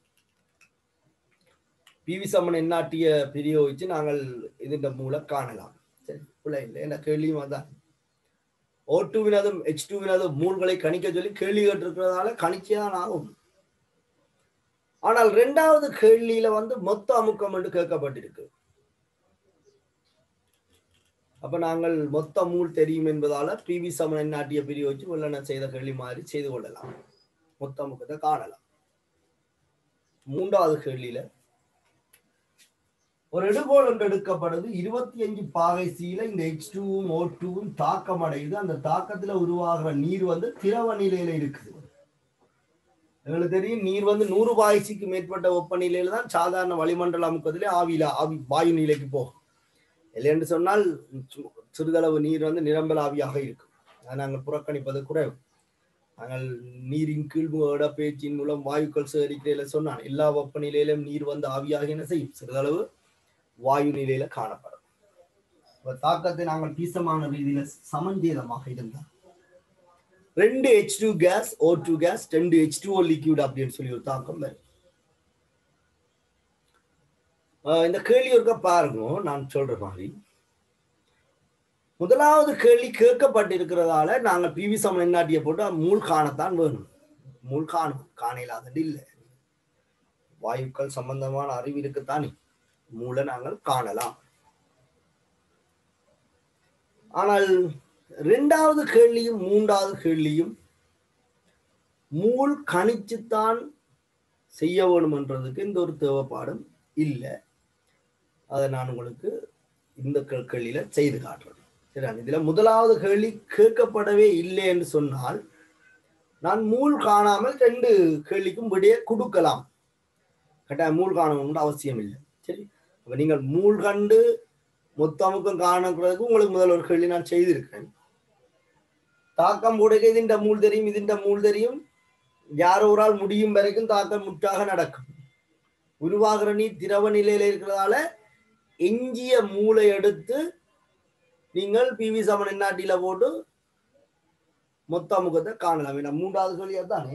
பிவி சம்மன் எண்ணாட்டிய பிரயோகிச்சு நாங்கள் இதன் மூலம் காணலாம் சரி பிள்ளை இல்லை என்ன கேள்வியும் அதான் ஓ டூவினதும் எச் டூவினதும் மூல்களை கணிக்க சொல்லி கேள்வி கேட்டிருக்கிறதால கணிச்சே தான் ஆகும் ஆனால் இரண்டாவது கேள்வியில வந்து மொத்த அமுக்கம் என்று கேட்கப்பட்டிருக்கு அப்ப நாங்கள் மொத்த மூல் தெரியும் என்பதால பிவி சமணன் நாட்டிய பிரிவு வச்சு வெள்ளன செய்த கேள்வி மாதிரி செய்து கொள்ளலாம் மொத்த அமுக்கத்தை காணலாம் மூன்றாவது கேள்வியில ஒரு எடுகோள் ஒன்று எடுக்கப்படுது இருபத்தி அஞ்சு பாகை சீல இந்த எச் டூவும் ஓ டூவும் தாக்கம் அடையுது அந்த தாக்கத்துல உருவாகிற நீர் வந்து திரவ நிலையில இருக்குது எங்களுக்கு தெரியும் நீர் வந்து நூறு பாய்ச்சிக்கு மேற்பட்ட வெப்பநிலையில தான் சாதாரண வளிமண்டல அமுக்கத்திலே ஆவியில ஆவி வாயு நிலைக்கு போகும் இல்லை என்று சொன்னால் சு- சிறிதளவு நீர் வந்து நிரம்பல் ஆவியாக இருக்கும் அதை நாங்கள் புறக்கணிப்பது குறைவு நாங்கள் நீரின் கீழ்முக பேச்சின் மூலம் வாயுக்கள் சேகரிக்கிறதுல சொன்னான் எல்லா வெப்பநிலையிலும் நீர் வந்து ஆவியாக என்ன செய்யும் சிறிதளவு வாயு நிலையில காணப்படும் இப்ப தாக்கத்தை நாங்கள் பீசமான ரீதியில சமஞ்சேதமாக இருந்தால் ரெண்டு H two gas O two gas ரெண்டு ஹெச் டூ லிக்யூட் அப்படின்னு சொல்லி ஒரு தாக்கம் வரும் ஆஹ் இந்த கேள்வி ஒருக்க பாருங்க நான் சொல்ற மாதிரி முதலாவது கேள்வி கேட்கப்பட்டிருக்கிறதால நாங்கள் பிவி சமன் எண்ணாட்டிய போட்டு மூல் காணத்தான் வேணும் மூல் காணும் காண இல்லாதது இல்லை வாயுக்கள் சம்பந்தமான அறிவு இருக்குத்தானே மூளை நாங்கள் காணலாம் ஆனால் இரண்டாவது கேள்வியும் மூன்றாவது கேள்வியும் மூல் கணிச்சுத்தான் செய்ய வேணும் என்றதுக்கு இந்த ஒரு தேவைப்பாடும் இல்லை அதை நான் உங்களுக்கு இந்த கே- கேள்வியில செய்து காட்டுறேன் சரியா இதுல முதலாவது கேள்வி கேட்கப்படவே இல்லை என்று சொன்னால் நான் மூல் காணாமல் ரெண்டு கேள்விக்கும் விடைய கொடுக்கலாம் கட்டாயம் மூல் காணணும்னு அவசியம் இல்லை சரி அப்ப நீங்கள் மூல் கண்டு மொத்தமுக்கம் காணக்கிறதுக்கு உங்களுக்கு முதல் ஒரு கேள்வி நான் செய்திருக்கிறேன் தாக்கம் உடைக்க ഇതിന്റെ மூல் தெரியும் ഇതിന്റെ மூல் தெரியும் யாரோ ஒரு ஆள் முடியும் வரைக்கும் தாக்கம் முற்றாக நடக்கும் உருவாகிற நீர் திரவ நிலையில இருக்கிறதால எஞ்சிய மூளை எடுத்து நீங்கள் பிவி சமன் எண்ணாட்டியில போட்டு மொத்த முகத்தை காணலாம் ஏன்னா மூன்றாவது கேள்வி அதானே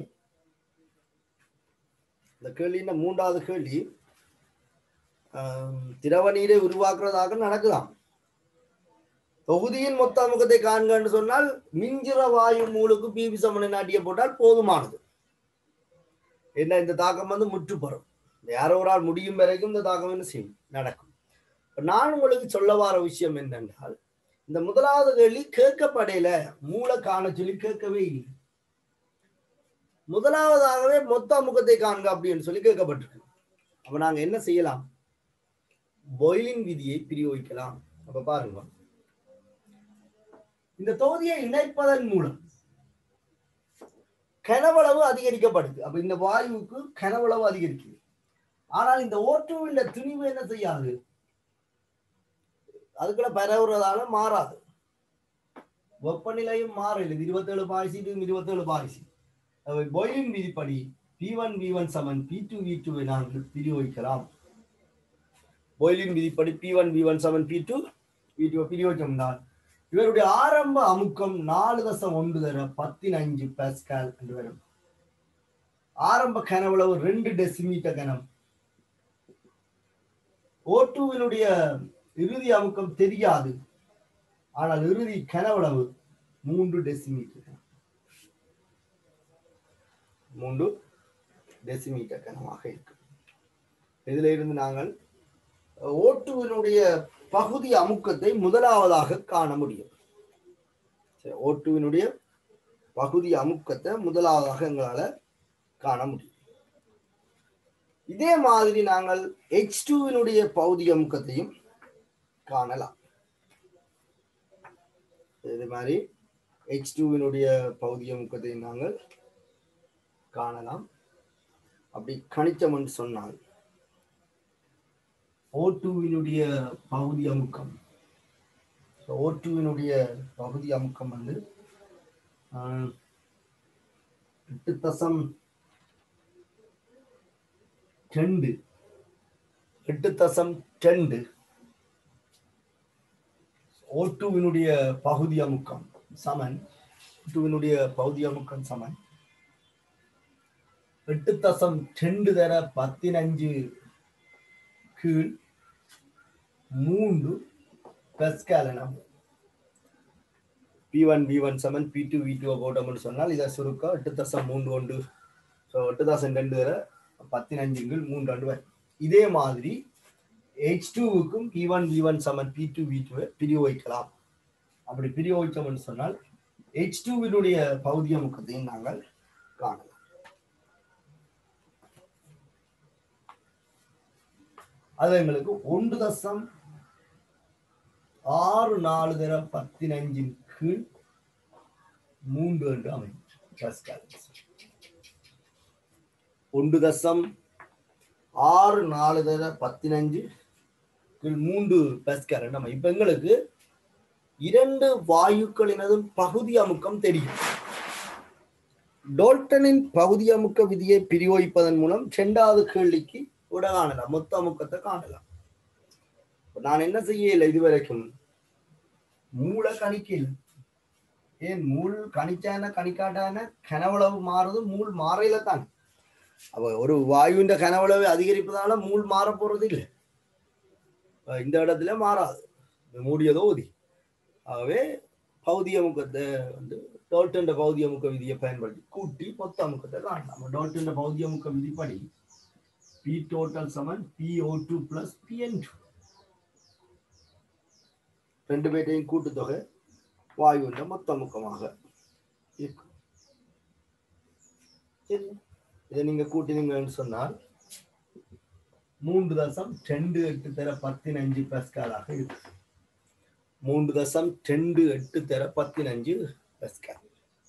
இந்த கேள்வியின் மூன்றாவது கேள்வி ஆம், திரவ நீரை உருவாக்குறதாக நடக்குதாம் தொகுதியின் மொத்த முகத்தை காண்கன்னு சொன்னால் மிஞ்சிற வாயு மூலுக்கு பிவி சமனை நாட்டிய போட்டால் போதுமானது என்ன இந்த தாக்கம் வந்து முற்றுப்பெறும் யாரோ ஒரு ஆள் முடியும் வரைக்கும் இந்த தாக்கம் என்ன செய்யும் நடக்கும் இப்ப நான் உங்களுக்கு சொல்ல வர விஷயம் என்னென்றால் இந்த முதலாவது கேள்வி கேட்கப்படையில மூளை காண சொல்லி கேட்கவே இல்லை முதலாவதாகவே மொத்த முகத்தை காண்க அப்படின்னு சொல்லி கேட்கப்பட்டிருக்கு அப்ப நாங்க என்ன செய்யலாம் பொயிலின் விதியை பிரயோகிக்கலாம் அப்ப பாருங்க இந்த தொகுதியை இணைப்பதன் மூலம் கனவளவு அதிகரிக்கப்படுது அப்ப இந்த வாயுவுக்கு கனவளவு அதிகரிக்குது ஆனால் இந்த ஓட்டுவில் துணிவு என்ன செய்யாது அதுக்குள்ள பரவுறதால மாறாது வெப்பநிலையும் மாறல இது இருபத்தேழு பாய்ச்சி இது இருபத்தேழு பாய்ச்சி பொயிலின் விதிப்படி பி ஒன் வி ஒன் சமன் பி டூ வி டூ நாங்கள் பிரயோகிக்கலாம் பொயிலின் விதிப்படி பி ஒன் வி ஒன் சமன் பி டூ வி டூ பிரயோகிக்கம்னால் இவருடைய ஆரம்ப அமுக்கம் நாலு தசம் ஒன்று தர பத்தினஞ்சு பாஸ்கால் என்று வரும் ஆரம்ப கனவளவு ரெண்டு டெசிமீட்டர் கனம் ஓட்டுவினுடைய இறுதி அமுக்கம் தெரியாது ஆனால் இறுதி கனவளவு மூன்று டெசிமீட்டர் கனம் மூன்று டெசிமீட்டர் கனமாக இருக்கு இதுல இருந்து நாங்கள் ஓட்டுவினுடைய பகுதி அமுக்கத்தை முதலாவதாக காண முடியும் சரி, ஓட்டுவினுடைய பகுதி அமுக்கத்தை முதலாவதாக எங்களால காண முடியும் இதே மாதிரி நாங்கள் எச் டூவினுடைய பகுதி அமுக்கத்தையும் காணலாம் இது மாதிரி எச் டூவினுடைய பகுதி அமுக்கத்தையும் நாங்கள் காணலாம் அப்படி கணிச்சம் என்று சொன்னால் ஓட்டுவினுடைய பகுதி அமுக்கம் ஓட்டுவினுடைய பகுதி அமுக்கம் வந்து ஆஹ், எட்டு தசம் ரெண்டு எட்டு தசம் ரெண்டு ஓட்டுவினுடைய பகுதி அமுக்கம் சமன் ஓட்டுவினுடைய பகுதி அமுக்கம் சமன் எட்டு தசம் ரெண்டு தர பத்தினஞ்சு கீழ் மூன்று பெஸ்கால் என P one P one seven P two V two போட்டோம்னு சொன்னால் இதை சுருக்கம் எட்டு தசம் மூன்று ஒன்று ஸோ எட்டு தசம் ரெண்டு வரை பத்தினஞ்சு கீழ் மூன்று ரெண்டு வரை இதே மாதிரி ஹெச் டூவுக்கும் P one V one seven P two V டூவை பிரியோகிக்கலாம் அப்படி பிரியோகித்தோம்னு சொன்னால் ஹெச் டூவினுடைய பகுதிய முக்கத்தையும் நாங்கள் காணலாம் அது எங்களுக்கு ஒன்று தசம் ஆறு நாலு தர பத்தினஞ்சின் கீழ் மூன்று என்று அமையும் Pascal. ஒன்று தசம் ஆறு நாலு தர பத்தினஞ்சு கீழ் மூன்று பெஸ்கல் நம்ம இப்ப எங்களுக்கு இரண்டு வாயுக்களினதும் பகுதி அமுக்கம் தெரியும் டோல்டனின் பகுதி அமுக்க விதியை பிரயோகிப்பதன் மூலம் இரண்டாவது கேள்விக்கு விட காணலாம் மொத்த அமுக்கத்தை காணலாம் இப்ப நான் என்ன செய்யல இதுவரைக்கும் மூல கணிக்கல ஏன் மூல் கணிச்சான கணிக்காட்டான கனவளவு மாறுது மூல் மாறையில தான் அப்ப ஒரு வாயுவின் கனவளவு அதிகரிப்பதால மூல் மாற போறது இல்லை அஹ் இந்த இடத்துல மாறாது இது மூடிய தொகுதி ஆகவே பௌதிய முக்கத்தை வந்து டோல்டன் பௌதிய முக்க விதியை பயன்படுத்தி கூட்டி மொத்த அமுக்கத்தை காணலாம் டோல்டன் பௌதிய முக்க விதிப்படி பி டோட்டல் சமன் P O two plus PN two ரெண்டு பேர்ட்டையும் கூட்டுத்தொகை வாயுவின் மொத்த அமுக்கமாக இருக்கும் சரி இதை நீங்க கூட்டினீங்கன்னு சொன்னால் மூன்று தசம் ரெண்டு எட்டு தர பதினஞ்சு பெஸ்காலாக இருக்கு மூன்று தசம் ரெண்டு எட்டு தர பதினஞ்சு பெஸ்கால்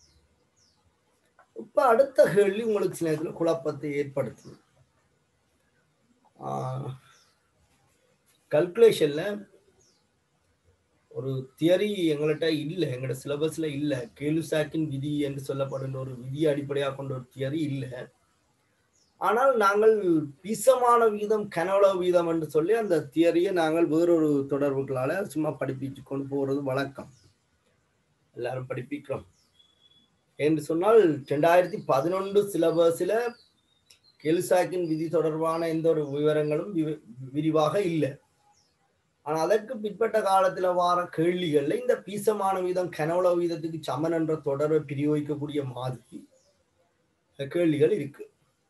இப்ப அடுத்த கேள்வி உங்களுக்கு சில நேரத்தில் குழப்பத்தை ஏற்படுத்தும் கல்குலேஷன்ல ஒரு தியரி எங்கள்கிட்ட இல்லை எங்களோட சிலபஸ்ல இல்லை கேலுசாக்கின் விதி என்று சொல்லப்படுகின்ற ஒரு விதியை அடிப்படையாக கொண்ட ஒரு தியரி இல்லை ஆனால் நாங்கள் பிசமான வீதம் கனவள வீதம் என்று சொல்லி அந்த தியரியை நாங்கள் வேறொரு தொடர்புகளால சும்மா படிப்பிச்சு கொண்டு போறது வழக்கம் எல்லாரும் படிப்பிக்கிறோம் என்று சொன்னால் ரெண்டாயிரத்தி பதினொன்று சிலபஸில் கெலுசாக்கின் விதி தொடர்பான எந்த ஒரு விவரங்களும் விவ- விரிவாக இல்லை ஆனால் அதற்கு பிற்பட்ட காலத்துல வார கேள்விகள்ல இந்த பீசமான வீதம் கனவள வீதத்துக்கு சமன் என்ற தொடர்பை பிரயோகிக்கக்கூடிய மாதிரி கேள்விகள் இருக்கு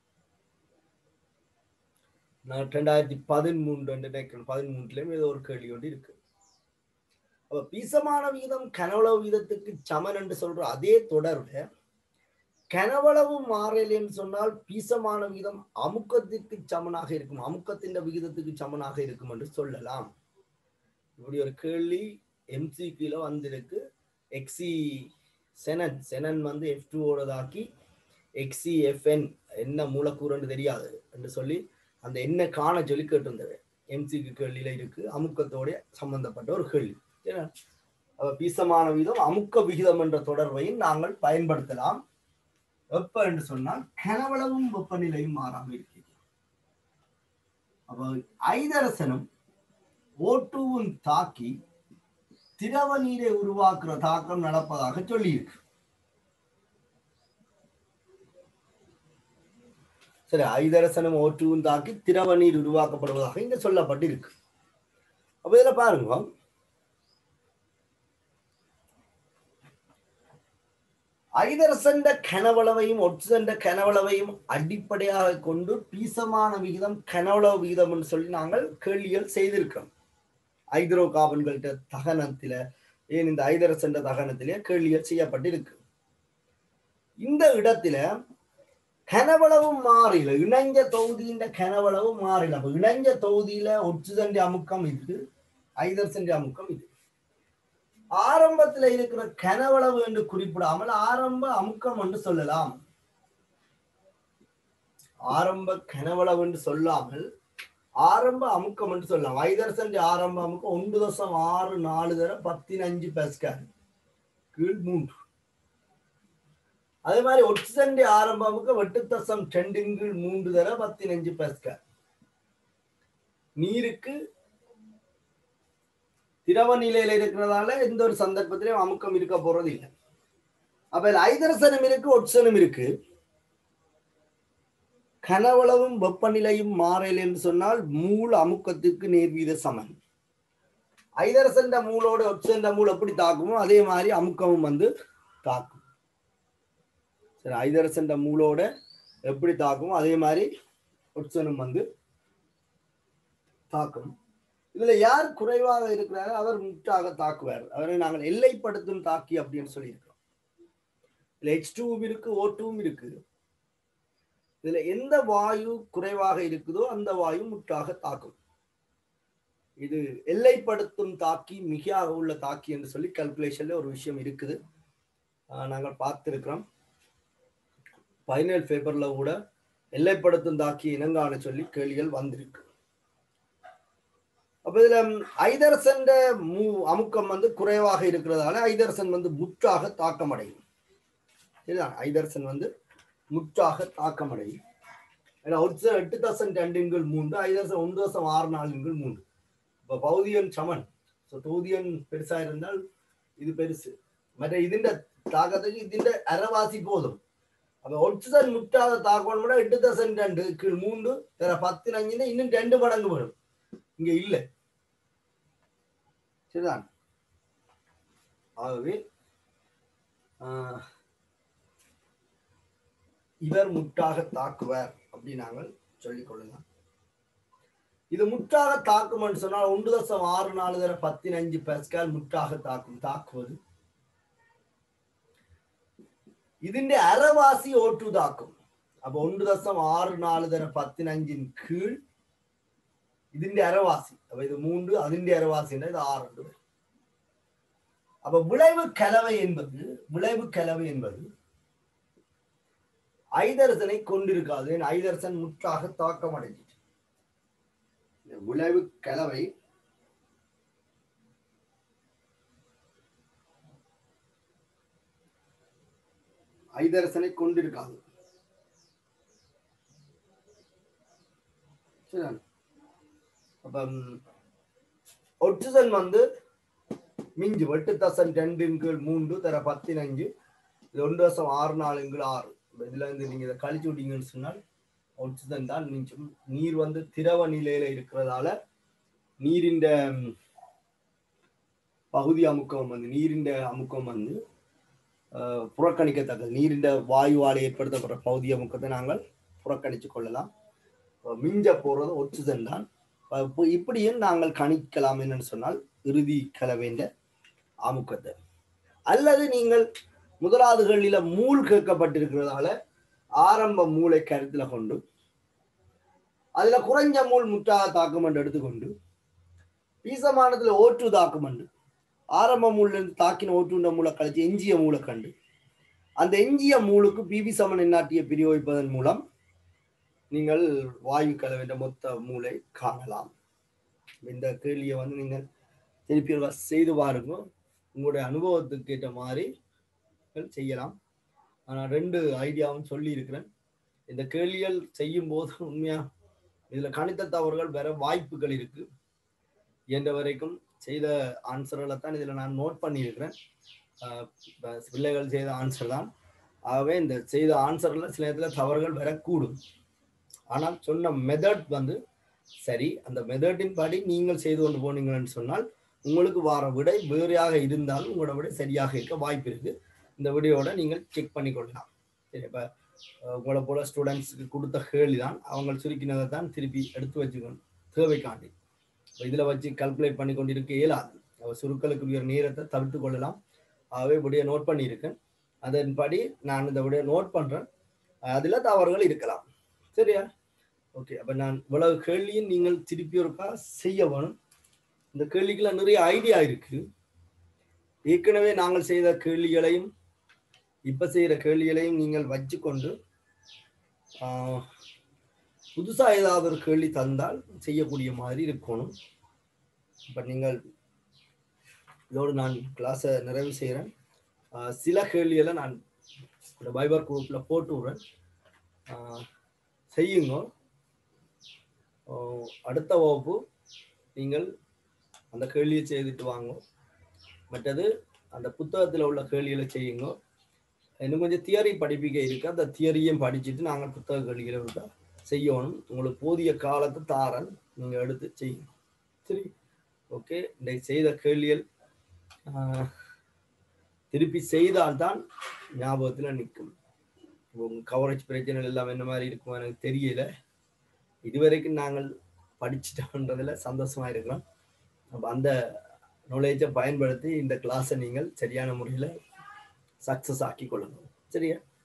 நான் ரெண்டாயிரத்தி பதிமூன்று நினைக்கிறேன் பதிமூன்றுலயும் ஏதோ ஒரு கேள்வி ஒன்று இருக்கு அப்ப பீசமான வீதம் கனவளவு வீதத்துக்கு சமன் என்று சொல்ற அதே தொடர்பு கனவளவு மாறலைன்னு சொன்னால் பீசமான வீதம் அமுக்கத்திற்கு சமனாக இருக்கும் அமுக்கத்தின் விகிதத்துக்கு சமனாக இருக்கும் என்று சொல்லலாம் இப்படி ஒரு கேள்வி எம்சிக்யூல வந்திருக்கு எக்ஸி செனன் செனன் வந்து எஃப் டூவோடதாக்கி எக்ஸி எஃப்என் என்ன மூலக்கூறுன்னு தெரியாது என்று சொல்லி அந்த என்ன காண சொல்லி கேட்டிருந்தது எம்சிக்கு கேள்வியில இருக்கு அமுக்கத்தோட சம்பந்தப்பட்ட ஒரு கேள்வி சரியா? அப்ப பீசமான விகிதம் அமுக்க விகிதம் என்ற தொடர்பையும் நாங்கள் பயன்படுத்தலாம் வெப்ப என்று சொன்னால் கனவளவும் வெப்பநிலையும் மாறாமல் இருக்கிறது அப்ப ஐதரசனும் ஓட்டுவும் தாக்கி திரவ நீரை உருவாக்குற தாக்கம் நடப்பதாக சொல்லியிருக்கு சரி ஐதரசனம் ஓட்டுவும் தாக்கி திரவ நீர் உருவாக்கப்படுவதாக இங்க சொல்லப்பட்டிருக்கு அப்ப இதுல பாருங்க ஐதரசண்ட கனவளவையும் ஒட்சண்ட கனவளவையும் அடிப்படையாக கொண்டு பீசமான விகிதம் கனவளவு விகிதம் என்று சொல்லி நாங்கள் கேள்விகள் செய்திருக்கிறோம் ஐதரோ கார்பன்கள்ட்ட தகனத்தில ஏன் இந்த ஐதரசண்ட தகனத்திலே கேள்விகள் செய்யப்பட்டிருக்கு இந்த இடத்துல கனவளவும் மாறில இணைஞ்ச தொகுதியின் கனவளவும் மாறில அப்ப இணைஞ்ச தொகுதியில ஒட்சுதண்டி அமுக்கம் இது ஐதரசண்டி அமுக்கம் இது ஆரம்பத்துல இருக்கிற கனவளவு என்று குறிப்பிடாமல் ஆரம்ப அமுக்கம் என்று சொல்லலாம் ஆரம்ப கனவளவு என்று சொல்லாமல் ஆரம்ப அமுக்கம் என்று சொல்லலாம் ஐதரசண்டி ஆரம்ப அமுக்கம் ஒன்று தசம் ஆறு நாலு தர பத்தினஞ்சு பெஸ்கால் கீழ் மூன்று அதே மாதிரி ஒட்சண்டி ஆரம்ப அமுக்கம் எட்டு தசம் ரெண்டின் கீழ் மூன்று தர பத்தினஞ்சு பெஸ்கால் நீருக்கு திரவ நிலையில இருக்கிறதால எந்த ஒரு சந்தர்ப்பத்திலையும் அமுக்கம் இருக்க போறது இல்லை அப்ப இதுல ஐதரசனம் இருக்கு ஒட்சனும் இருக்கு கனவளவும் வெப்பநிலையும் மாறல் என்று சொன்னால் மூல அமுக்கத்துக்கு நேர்வீத சமன் ஐதரசண்ட மூலோட ஒட்சண்ட மூல் எப்படி தாக்குமோ அதே மாதிரி அமுக்கமும் வந்து தாக்கும் சரி ஐதரசண்ட மூலோட எப்படி தாக்குமோ அதே மாதிரி ஒட்சனும் வந்து தாக்கும் இதுல யார் குறைவாக இருக்கிறாரோ அவர் முற்றாக தாக்குவார் அவரை நாங்கள் எல்லைப்படுத்தும் தாக்கி அப்படின்னு சொல்லியிருக்கிறோம் இதுல ஹெச் டூவும் இருக்கு ஓ டூவும் இருக்கு இதுல எந்த வாயு குறைவாக இருக்குதோ அந்த வாயு முற்றாக தாக்கும் இது எல்லைப்படுத்தும் தாக்கி மிகையாக உள்ள தாக்கி என்று சொல்லி கல்குலேஷன்ல ஒரு விஷயம் இருக்குது ஆஹ் நாங்கள் பார்த்திருக்கிறோம் ஃபைனல் பேப்பர்ல கூட எல்லைப்படுத்தும் தாக்கி இனங்கான சொல்லி கேள்விகள் வந்திருக்கு அப்ப இதுல ஐதரசன் மூ அமுக்கம் வந்து குறைவாக இருக்கிறதால ஐதரசன் வந்து முற்றாக தாக்கம் அடையும் இதுதான் ஐதர்சன் வந்து முற்றாக தாக்கமடையும் ஏன்னா ஒரு எட்டு தசம் ரெண்டுங்கள் மூன்று ஐதர்சன் ஒன்று தசம் ஆறு நாலுங்கள் மூன்று இப்போ பௌதியன் சமன் ஸோ தொகுதியன் பெருசா இருந்தால் இது பெருசு மற்ற ഇതിന്റെ താക്കത്തേക്ക് ഇതിന്റെ അരവാസി പോതും അപ്പൊ ഒക്സിജൻ മുറ്റാതെ താക്കോണം കൂടെ എട്ട് ദശം രണ്ട് കീഴ് മൂന്ന് തര പത്തിനഞ്ചിന് ഇന്നും രണ്ട് മടങ്ങ് വരും இங்க இல்லை சரிதான் ஆகவே ஆஹ், இவர் முட்டாக தாக்குவார் அப்படி நாங்கள் சொல்லிக் கொள்ளலாம் இது முட்டாக தாக்கும்னு சொன்னால் ஒன்று தசம் ஆறு நாலு தர பத்தினஞ்சு பெஸ்கால் முட்டாக தாக்கும் தாக்குவது ഇതിന്റെ അരവാസി ഓട്ടുതാക്കും അപ്പൊ ഒന്ന് ദശം ആറ് നാല് തരം പത്തിനഞ്ചിൻ കീഴ് ഇതിന്റെ അരവാസി അപ്പൊ ഇത് മൂന്ന് അതിന്റെ അരവാസി ഉണ്ട് ഇത് ആറുണ്ട് വരും அப்ப விளைவு கலவை என்பது விளைவு கலவை என்பது ஐதரசனை கொண்டிருக்காது ஏன் ஐதரசன் முற்றாக தாக்கம் அடைஞ்சிட்டு இந்த விளைவு கலவை ஐதரசனை கொண்டிருக்காது சரிதானே? அப்ப ம், ஒட்சிஜன் வந்து மிஞ்சு எட்டு தசம் ரெண்டின் கீழ் மூன்று தர பத்தினஞ்சு இது ஒன்று தசம் ஆறு நாலுன் கீழ் ஆறு இப்ப இதுல இருந்து நீங்க இதை கழிச்சு விட்டீங்கன்னு சொன்னால் ஒட்சிஜன் தான் மிஞ்சும் நீர் வந்து திரவ நிலையில இருக்கிறதால நீரின் ம், பகுதி அமுக்கம் வந்து நீரின் அமுக்கம் வந்து அஹ், புறக்கணிக்கத்தக்கது நீரின் வாயுவால் ஏற்படுத்தப்படுற பகுதி அமுக்கத்தை நாங்கள் புறக்கணிச்சு கொள்ளலாம் இப்ப மிஞ்ச போறது ஒட்சிஜன் தான் அப்ப இப்ப இப்படியும் நாங்கள் கணிக்கலாம் என்னன்னு சொன்னால் இறுதி கலவேண்ட அமுக்கத்தை அல்லது நீங்கள் முதலாவதுகளில மூல் கேட்கப்பட்டிருக்கிறதால ஆரம்ப மூளை கருத்துல கொண்டு அதுல குறைஞ்ச மூல் முற்றாக தாக்குமென்று எடுத்துக்கொண்டு பீசமானத்துல ஓற்று தாக்குமென்று ஆரம்ப மூல்ல இருந்து தாக்கின ஓட்டுண்ட மூளை கழிச்சு எஞ்சிய மூளை கண்டு அந்த எஞ்சிய மூலுக்கு பிபி சமன் எண்ணாட்டியை பிரயோகிப்பதன் மூலம் நீங்கள் வாயு கலவைன்ற மொத்த மூளை காணலாம் இந்த கேள்வியை வந்து நீங்கள் திருப்பி ஒரு வாட்டி செய்து பாருங்க உங்களுடைய அனுபவத்துக்கு ஏற்ற மாதிரி நீங்கள் செய்யலாம் ஆனால் ரெண்டு ஐடியாவும் சொல்லி இருக்கிறேன் இந்த கேள்விகள் செய்யும் போது உண்மையா இதுல கணித தவறுகள் வேற வாய்ப்புகள் இருக்கு இயன்ற வரைக்கும் செய்த ஆன்சர்களை தான் இதுல நான் நோட் பண்ணியிருக்கிறேன் ஆஹ் இப்ப பிள்ளைகள் செய்த ஆன்சர் தான் ஆகவே இந்த செய்த ஆன்சர்ல சில நேரத்துல தவறுகள் வரக்கூடும் ஆனால் சொன்ன மெத்தட் வந்து சரி அந்த மெத்தடின் படி நீங்கள் செய்து கொண்டு போனீங்கன்னு சொன்னால் உங்களுக்கு வார விடை வேறையாக இருந்தாலும் உங்களோட விடை சரியாக இருக்க வாய்ப்பு இருக்கு இந்த விடையோட நீங்கள் செக் பண்ணி கொள்ளலாம் சரி இப்போ உங்களை போல ஸ்டூடெண்ட்ஸுக்கு கொடுத்த கேள்வி தான் அவங்க சுருக்கினதை தான் திருப்பி எடுத்து வச்சுக்கணும் தேவைக்காண்டி இப்போ இதில் வச்சு கல்குலேட் பண்ணி கொண்டு இருக்க இயலாது அவ சுருக்களுக்குரிய நேரத்தை தவிர்த்து கொள்ளலாம் ஆகவே விடையை நோட் பண்ணியிருக்கேன் அதன்படி நான் இந்த விடையை நோட் பண்ணுறேன் அதில் தவறுகள் இருக்கலாம் சரியா ஓகே அப்ப நான் இவ்வளவு கேள்வியும் நீங்கள் திருப்பி ஒருக்கா செய்ய வேணும் இந்த கேள்விக்கெல்லாம் நிறைய ஐடியா இருக்கு ஏற்கனவே நாங்கள் செய்த கேள்விகளையும் இப்ப செய்யற கேள்விகளையும் நீங்கள் வச்சுக்கொண்டு ஆஹ், புதுசா ஏதாவது ஒரு கேள்வி தந்தால் செய்யக்கூடிய மாதிரி இருக்கணும் இப்ப நீங்கள் இதோடு நான் கிளாஸை நிறைவு செய்கிறேன் ஆஹ், சில கேள்விகளை நான் இந்த பைபர் குரூப்ல போட்டு விடுறேன் ஆஹ், செய்யுங்க ஓ, அடுத்த வகுப்பு நீங்கள் அந்த கேள்வியை செய்துட்டு வாங்க மற்றது அந்த புத்தகத்தில் உள்ள கேள்விகளை செய்யுங்க இன்னும் கொஞ்சம் தியரி படிப்பிக்க இருக்கு அந்த தியரியும் படிச்சுட்டு நாங்கள் புத்தக கேள்விகளை விட்டா செய்யணும் உங்களுக்கு போதிய காலத்தை தாரன் நீங்கள் எடுத்து செய்யுங்க சரி ஓகே இன்றைக்கு செய்த கேள்விகள் ஆஹ், திருப்பி செய்தால்தான் ஞாபகத்தில் நிற்கும் உங்க கவரேஜ் பிரச்சனைகள் எல்லாம் என்ன மாதிரி இருக்கும் எனக்கு தெரியல இதுவரைக்கும் நாங்கள் படிச்சிட்டோன்றதுல சந்தோஷமா இருக்கிறோம் அப்ப அந்த நாலேஜை பயன்படுத்தி இந்த கிளாஸை நீங்கள் சரியான முறையில் சக்ஸஸ் ஆக்கி கொள்ளணும் சரியா